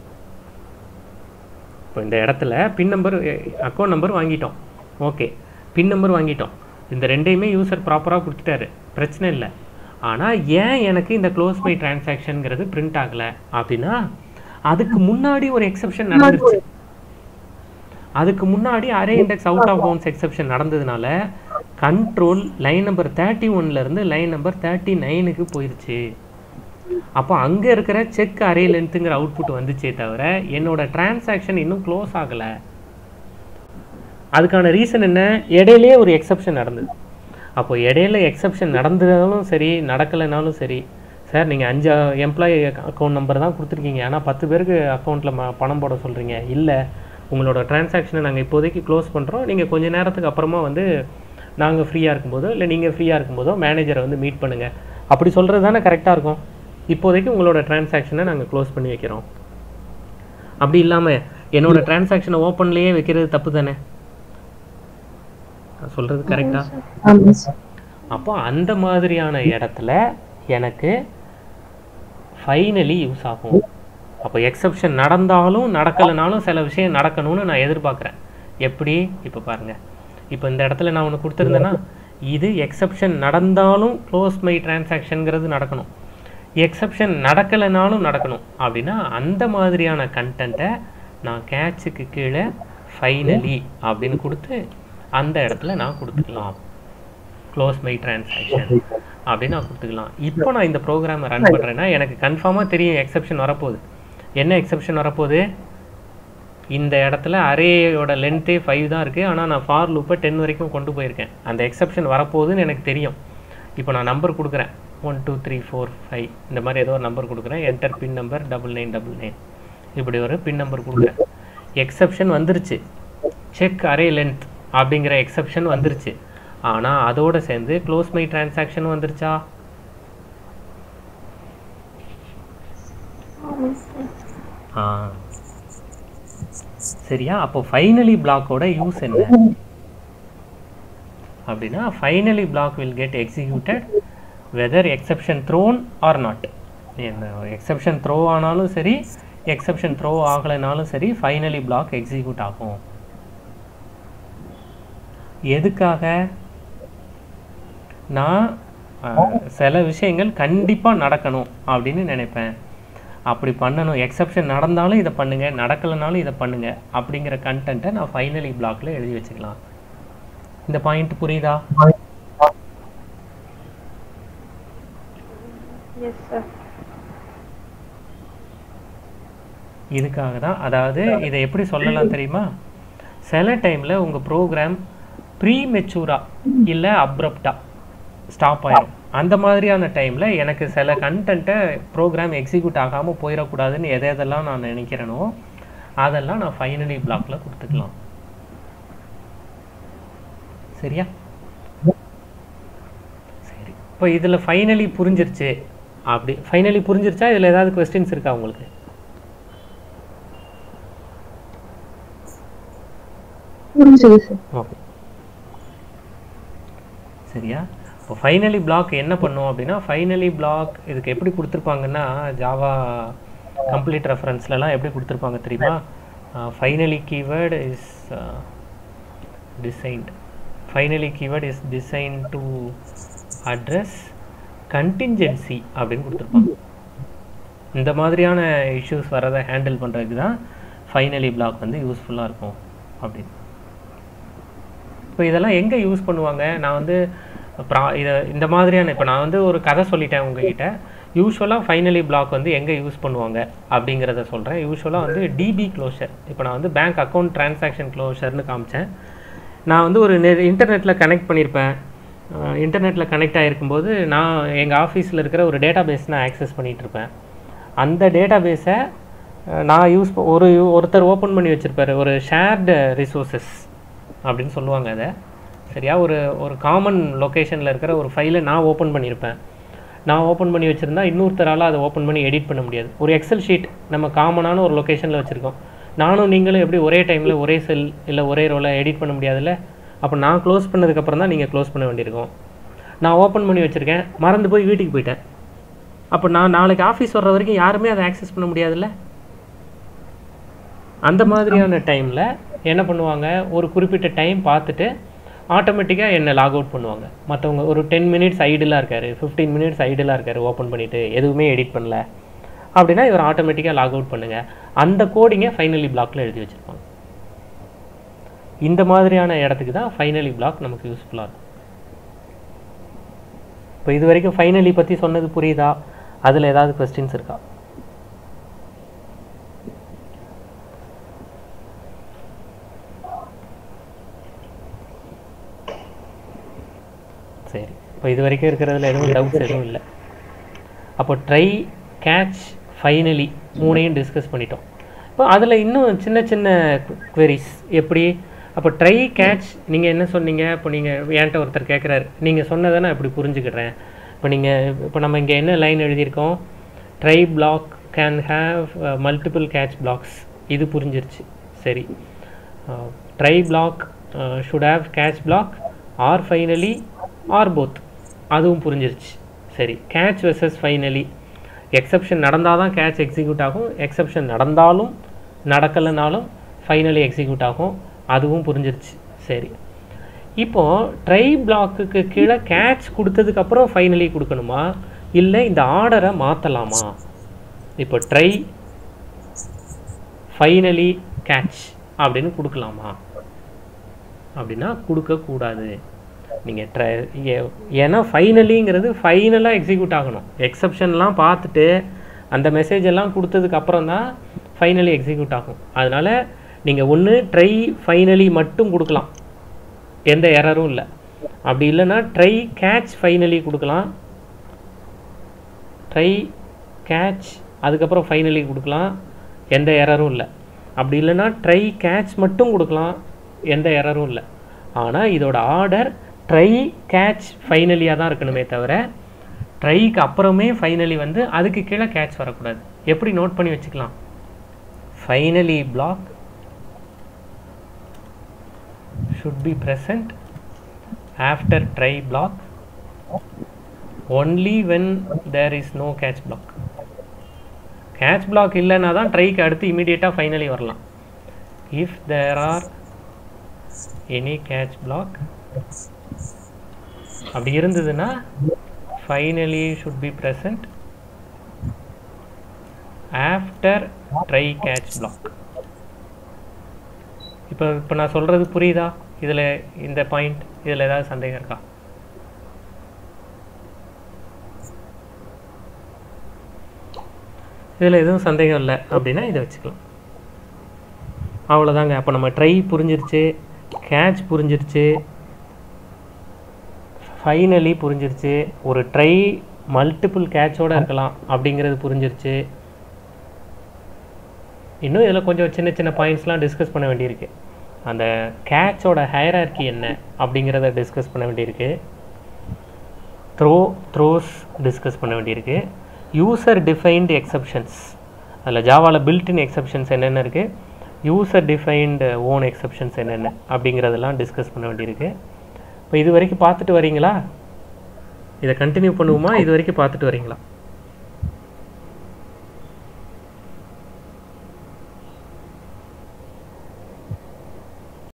இப்போ இந்த இடத்துல பின் நம்பர் அக்கௌண்ட் நம்பர் வாங்கிட்டோம் ஓகே பின் நம்பர் வாங்கிட்டோம் இந்த ரெண்டையுமே யூசர் ப்ராப்பராக கொடுத்துட்டாரு பிரச்சனை இல்லை ஆனால் ஏன் எனக்கு இந்த க்ளோஸ் மை டிரான்சாக்ஷனுங்கிறது பிரிண்ட் ஆகலை அப்படின்னா அதுக்கு முன்னாடி ஒரு எக்ஸப்ஷன் நடந்துருச்சு அதுக்கு முன்னாடி array index out of bounds exception நடந்ததுனால கண்ட்ரோல் லைன் நம்பர் தேர்ட்டி இருந்து லைன் நம்பர் தேர்ட்டி நைனுக்கு போயிருச்சு அப்போ அங்கே இருக்கிற செக் அரே லென்த்துங்கிற அவுட்புட் வந்துச்சே தவிர என்னோட டிரான்சாக்ஷன் இன்னும் க்ளோஸ் ஆகலை அதுக்கான ரீசன் என்ன இடையிலே ஒரு எக்ஸப்ஷன் நடந்தது அப்போ இடையில எக்ஸப்ஷன் நடந்ததாலும் சரி நடக்கலைனாலும் சரி சார் நீங்கள் அஞ்சு எம்ப்ளாயி அக்கௌண்ட் நம்பர் தான் கொடுத்துருக்கீங்க ஆனால் பத்து பேருக்கு அக்கௌண்ட்டில் ம பணம் போட சொல்கிறீங்க இல்லை உங்களோட டிரான்சாக்ஷனை நாங்கள் இப்போதைக்கு க்ளோஸ் பண்ணுறோம் நீங்கள் கொஞ்ச நேரத்துக்கு அப்புறமா வந்து நாங்கள் ஃப்ரீயாக இருக்கும்போதோ இல்லை நீங்கள் ஃப்ரீயாக இருக்கும்போதோ மேனேஜரை வந்து மீட் பண்ணுங்கள் அப்படி சொல்கிறது தானே கரெக்டாக இருக்கும் இப்போதைக்கு உங்களோட டிரான்சாக்ஷனை நாங்கள் க்ளோஸ் பண்ணி வைக்கிறோம் அப்படி இல்லாமல் என்னோட டிரான்சாக்ஷனை ஓப்பன்லேயே வைக்கிறது தப்பு தானே நான் சொல்கிறது கரெக்டாக ஆமா சார் அப்போ அந்த மாதிரியான இடத்துல எனக்கு ஃபைனலி யூஸ் ஆகும் அப்போ எக்ஸப்ஷன் நடந்தாலும் நடக்கலைனாலும் சில விஷயம் நடக்கணும்னு நான் எதிர்பார்க்குறேன் எப்படி இப்போ பாருங்க இப்போ இந்த இடத்துல நான் ஒன்று கொடுத்துருந்தேன்னா இது எக்ஸப்ஷன் நடந்தாலும் க்ளோஸ் மை டிரான்சாக்ஷனுங்கிறது நடக்கணும் எக்ஸப்ஷன் நடக்கலைனாலும் நடக்கணும் அப்படின்னா அந்த மாதிரியான கண்டென்ட்டை நான் கேட்சுக்கு கீழே ஃபைனலி அப்படின்னு கொடுத்து அந்த இடத்துல நான் கொடுத்துக்கலாம் க்ளோஸ் மை டிரான்சாக்ஷன் அப்படின்னு நான் கொடுத்துக்கலாம் இப்போ நான் இந்த ப்ரோக்ராமை ரன் பண்ணுறேன்னா எனக்கு கன்ஃபார்மாக தெரியும் எக்ஸப்ஷன் வரப்போகுது என்ன எக்ஸப்ஷன் வரப்போகுது இந்த இடத்துல அரேயோட லென்த்தே ஃபைவ் தான் இருக்குது ஆனால் நான் ஃபார் லூப்பை டென் வரைக்கும் கொண்டு போயிருக்கேன் அந்த எக்ஸப்ஷன் வரப்போகுதுன்னு எனக்கு தெரியும் இப்போ நான் நம்பர் கொடுக்குறேன் one two three four five இந்த மாதிரி ஏதோ ஒரு நம்பர் கொடுக்குறேன் enter pin number double nine double nine இப்படி ஒரு பின் நம்பர் கொடுக்குறேன் எக்ஸப்ஷன் வந்துருச்சு செக் அரே லென்த் அப்படிங்கிற எக்ஸப்ஷன் வந்துருச்சு ஆனால் அதோட சேர்ந்து க்ளோஸ் மை டிரான்சாக்ஷன் வந்துருச்சா ஆமாம் சார் ஆ சரியா அப்போ ஃபைனலி பிளாக்கோட யூஸ் என்ன அப்படின்னா finally block will get executed whether exception thrown or not என்ன எக்ஸப்ஷன் த்ரோ ஆனாலும் சரி எக்ஸப்ஷன் த்ரோ ஆகலைனாலும் சரி ஃபைனலி பிளாக் எக்ஸிக்யூட் ஆகும் எதுக்காக நான் அஹ், சில விஷயங்கள் கண்டிப்பாக நடக்கணும் அப்படின்னு நினைப்பேன் அப்படி பண்ணணும் எக்ஸப்ஷன் நடந்தாலும் இதை பண்ணுங்க நடக்கலைனாலும் இதை பண்ணுங்க அப்படிங்கிற கண்டென்ட்டை நான் ஃபைனலி பிளாக்ல எழுதி வச்சுக்கலாம் இந்த பாயிண்ட் புரியுதா எஸ் சார் இதுக்காக தான் அதாவது இதை எப்படி சொல்லலாம் தெரியுமா சில டைமில் உங்கள் ப்ரோக்ராம் ப்ரீ மெச்சூராக இல்லை அப்ரப்டாக ஸ்டாப் ஆயிடும் அந்த மாதிரியான டைமில் எனக்கு சில கண்டென்ட்டை ப்ரோக்ராம் எக்ஸிக்யூட் ஆகாமல் போயிடக்கூடாதுன்னு எதை எதெல்லாம் நான் நினைக்கிறேனோ அதெல்லாம் நான் ஃபைனலி பிளாக்ல கொடுத்துக்கலாம் சரியா சரி இப்போ இதில் ஃபைனலி புரிஞ்சிருச்சு அப்படி ஃபைனலி புரிஞ்சிருச்சா இதில் ஏதாவது கொஸ்டின்ஸ் இருக்கா உங்களுக்கு புரிஞ்சுது சார் ஓகே சரியா இப்போ ஃபைனலி பிளாக் என்ன பண்ணும் அப்படின்னா ஃபைனலி பிளாக் இதுக்கு எப்படி கொடுத்துருப்பாங்கன்னா ஜாவா கம்ப்ளீட் ரெஃபரன்ஸ்லலாம் எப்படி கொடுத்துருப்பாங்க தெரியுமா finally keyword is designed finally keyword is design to address contingency அப்படின்னு கொடுத்துருப்பாங்க இந்த மாதிரியான இஷ்யூஸ் வரதை ஹேண்டில் பண்ணுறதுக்கு தான் ஃபைனலி பிளாக் வந்து யூஸ்ஃபுல்லாக இருக்கும் அப்படின்னு இப்போ இதெல்லாம் எங்கே யூஸ் பண்ணுவாங்க நான் வந்து ப்ரா இதை இந்த மாதிரியான இப்போ நான் வந்து ஒரு கதை சொல்லிட்டேன் உங்ககிட்ட யூஸ்வலாக ஃபைனலி பிளாக் வந்து எங்கே யூஸ் பண்ணுவாங்க அப்படிங்கிறத சொல்கிறேன் யூஸ்வலாக வந்து டிபி க்ளோஷர் இப்போ நான் வந்து பேங்க் அக்கௌண்ட் டிரான்சாக்ஷன் க்ளோஷர்னு காமிச்சேன் நான் வந்து ஒரு நெ இன்டர்நெட்டில் கனெக்ட் பண்ணியிருப்பேன் இன்டர்நெட்டில் கனெக்ட் ஆகிருக்கும்போது நான் எங்கள் ஆஃபீஸில் இருக்கிற ஒரு டேட்டா பேஸ் நான் ஆக்சஸ் பண்ணிகிட்ருப்பேன் அந்த டேட்டா பேஸை நான் யூஸ் ஒரு ஒருத்தர் ஓப்பன் பண்ணி வச்சுருப்பாரு ஒரு ஷேர்டு ரிசோர்ஸஸ் அப்படின்னு சொல்லுவாங்க அதை சரியா ஒரு ஒரு காமன் லொக்கேஷனில் இருக்கிற ஒரு ஃபைலை நான் ஓப்பன் பண்ணியிருப்பேன் நான் ஓப்பன் பண்ணி வச்சுருந்தா இன்னொருத்தரால் அதை ஓப்பன் பண்ணி எடிட் பண்ண முடியாது ஒரு எக்ஸல் ஷீட் நம்ம காமனான ஒரு லொக்கேஷனில் வச்சுருக்கோம் நானும் நீங்களும் எப்படி ஒரே டைமில் ஒரே செல் இல்லை ஒரே ரோவில் எடிட் பண்ண முடியாதுல்ல அப்போ நான் க்ளோஸ் பண்ணதுக்கப்புறம் தான் நீங்கள் க்ளோஸ் பண்ண வேண்டியிருக்கும் நான் ஓப்பன் பண்ணி வச்சுருக்கேன் மறந்து போய் வீட்டுக்கு போயிட்டேன் அப்போ நான் நாளைக்கு ஆஃபீஸ் வர்ற வரைக்கும் யாருமே அதை ஆக்சஸ் பண்ண முடியாதுல்ல அந்த மாதிரியான டைமில் என்ன பண்ணுவாங்க ஒரு குறிப்பிட்ட டைம் பார்த்துட்டு ஆட்டோமேட்டிக்காக என்னை லாக் அவுட் பண்ணுவாங்க மற்றவங்க ஒரு டென் மினிட்ஸ் ஐடிலாக இருக்கார் ஃபிஃப்டீன் மினிட்ஸ் ஐடிலாக இருக்கார் ஓப்பன் பண்ணிவிட்டு எதுவுமே எடிட் பண்ணல அப்படின்னா இவர் ஆட்டோமேட்டிக்காக லாக் அவுட் பண்ணுங்கள் அந்த கோடிங்கை ஃபைனலி பிளாக்ல எழுதி வச்சுருப்பாங்க இந்த மாதிரியான இடத்துக்கு தான் ஃபைனலி பிளாக் நமக்கு யூஸ்ஃபுல்லாக இருக்கும் இப்போ இது வரைக்கும் ஃபைனலி பற்றி சொன்னது புரியுதா அதில் ஏதாவது கொஸ்டின்ஸ் இருக்கா சரி இப்போ இது வரைக்கும் இருக்கிறதுல எதுவும் டவுட்ஸ் எதுவும் இல்லை அப்போ ட்ரை கேட்ச் ஃபைனலி மூணையும் டிஸ்கஸ் பண்ணிட்டோம் இப்போ அதில் இன்னும் சின்ன சின்ன queries எப்படி அப்போ ட்ரை கேட்ச் நீங்கள் என்ன சொன்னீங்க இப்போ நீங்கள் என்கிட்ட ஒருத்தர் கேட்குறாரு நீங்கள் சொன்னதை நான் இப்படி புரிஞ்சுக்கிறேன் இப்போ நீங்கள் இப்போ நம்ம இங்கே என்ன லைன் எழுதியிருக்கோம் try block can have multiple catch blocks இது புரிஞ்சிருச்சு சரி try block should have catch block or finally or both அதுவும் புரிஞ்சிருச்சு சரி கேட்ச் வெர்சஸ் ஃபைனலி எக்ஸப்ஷன் நடந்தால் தான் கேட்ச் எக்ஸிக்யூட் ஆகும் எக்ஸப்ஷன் நடந்தாலும் நடக்கலைனாலும் ஃபைனலி எக்ஸிக்யூட் ஆகும் அதுவும் புரிஞ்சிருச்சு சரி இப்போது ட்ரை பிளாக்குக்கு கீழே கேட்ச் கொடுத்ததுக்கப்புறம் ஃபைனலி கொடுக்கணுமா இல்லை இந்த ஆர்டரை மாற்றலாமா இப்போ ட்ரை ஃபைனலி கேட்ச் அப்படின்னு கொடுக்கலாமா அப்படின்னா கொடுக்கக்கூடாது நீங்கள் ட்ரை ஏன்னா ஃபைனலிங்கிறது ஃபைனலாக எக்ஸிக்யூட் ஆகணும் எக்ஸப்ஷன்லாம் பார்த்துட்டு அந்த மெசேஜ் எல்லாம் கொடுத்ததுக்கு அப்புறம் தான் ஃபைனலி எக்ஸிக்யூட் ஆகும் அதனால் நீங்கள் ஒன்று ட்ரை ஃபைனலி மட்டும் கொடுக்கலாம் எந்த எரரும் இல்லை அப்படி இல்லைன்னா ட்ரை கேட்ச் ஃபைனலி கொடுக்கலாம் ட்ரை கேட்ச் அதுக்கப்புறம் ஃபைனலி கொடுக்கலாம் எந்த எரரும் இல்லை அப்படி இல்லைன்னா ட்ரை கேட்ச் மட்டும் கொடுக்கலாம் எந்த எரரும் இல்லை ஆனால் இதோட ஆர்டர் ட்ரை கேட்ச் ஃபைனலியாக தான் இருக்கணுமே தவிர ட்ரைக்கு அப்புறமே ஃபைனலி வந்து அதுக்கு கீழே கேட்ச் வரக்கூடாது எப்படி நோட் பண்ணி வச்சுக்கலாம் finally block should be present after try block only when there is no catch block catch block இல்லைன்னா தான் ட்ரைக்கு அடுத்து இமீடியட்டாக ஃபைனலி வரலாம் if there are any catch block அப்படி இருந்ததுன்னா finally should be present after try catch block இப்போ இப்போ நான் சொல்கிறது புரியுதா இதில் இந்த பாயிண்ட் இதில் ஏதாவது சந்தேகம் இருக்கா இதில் எதுவும் சந்தேகம் இல்லை அப்படின்னா இதை வச்சுக்கலாம் அவ்வளோதாங்க அப்போ நம்ம ட்ரை புரிஞ்சிருச்சு கேட்ச் புரிஞ்சிருச்சு ஃபைனலி புரிஞ்சிருச்சு ஒரு ட்ரை மல்டிபிள் கேட்சோட இருக்கலாம் அப்படிங்கிறது புரிஞ்சிருச்சு இன்னும் இதில் கொஞ்சம் சின்ன சின்ன பாயிண்ட்ஸ்லாம் டிஸ்கஸ் பண்ண வேண்டியிருக்கு அந்த கேட்சோட ஹையரார்கி என்ன அப்படிங்கிறத டிஸ்கஸ் பண்ண வேண்டியிருக்கு த்ரோ த்ரோஸ் டிஸ்கஸ் பண்ண வேண்டியிருக்கு யூசர் டிஃபைன்டு எக்ஸப்ஷன்ஸ் அதில் ஜாவாவில் பில்டின் எக்ஸப்ஷன்ஸ் என்னென்ன இருக்குது யூசர் டிஃபைன்டு ஓன் எக்ஸப்ஷன்ஸ் என்னென்ன அப்படிங்கிறதெல்லாம் டிஸ்கஸ் பண்ண வேண்டியிருக்கு இப்போ இது வரைக்கும் பார்த்துட்டு வரீங்களா இதை கண்டினியூ பண்ணுவோமா இது வரைக்கும் பார்த்துட்டு வரீங்களா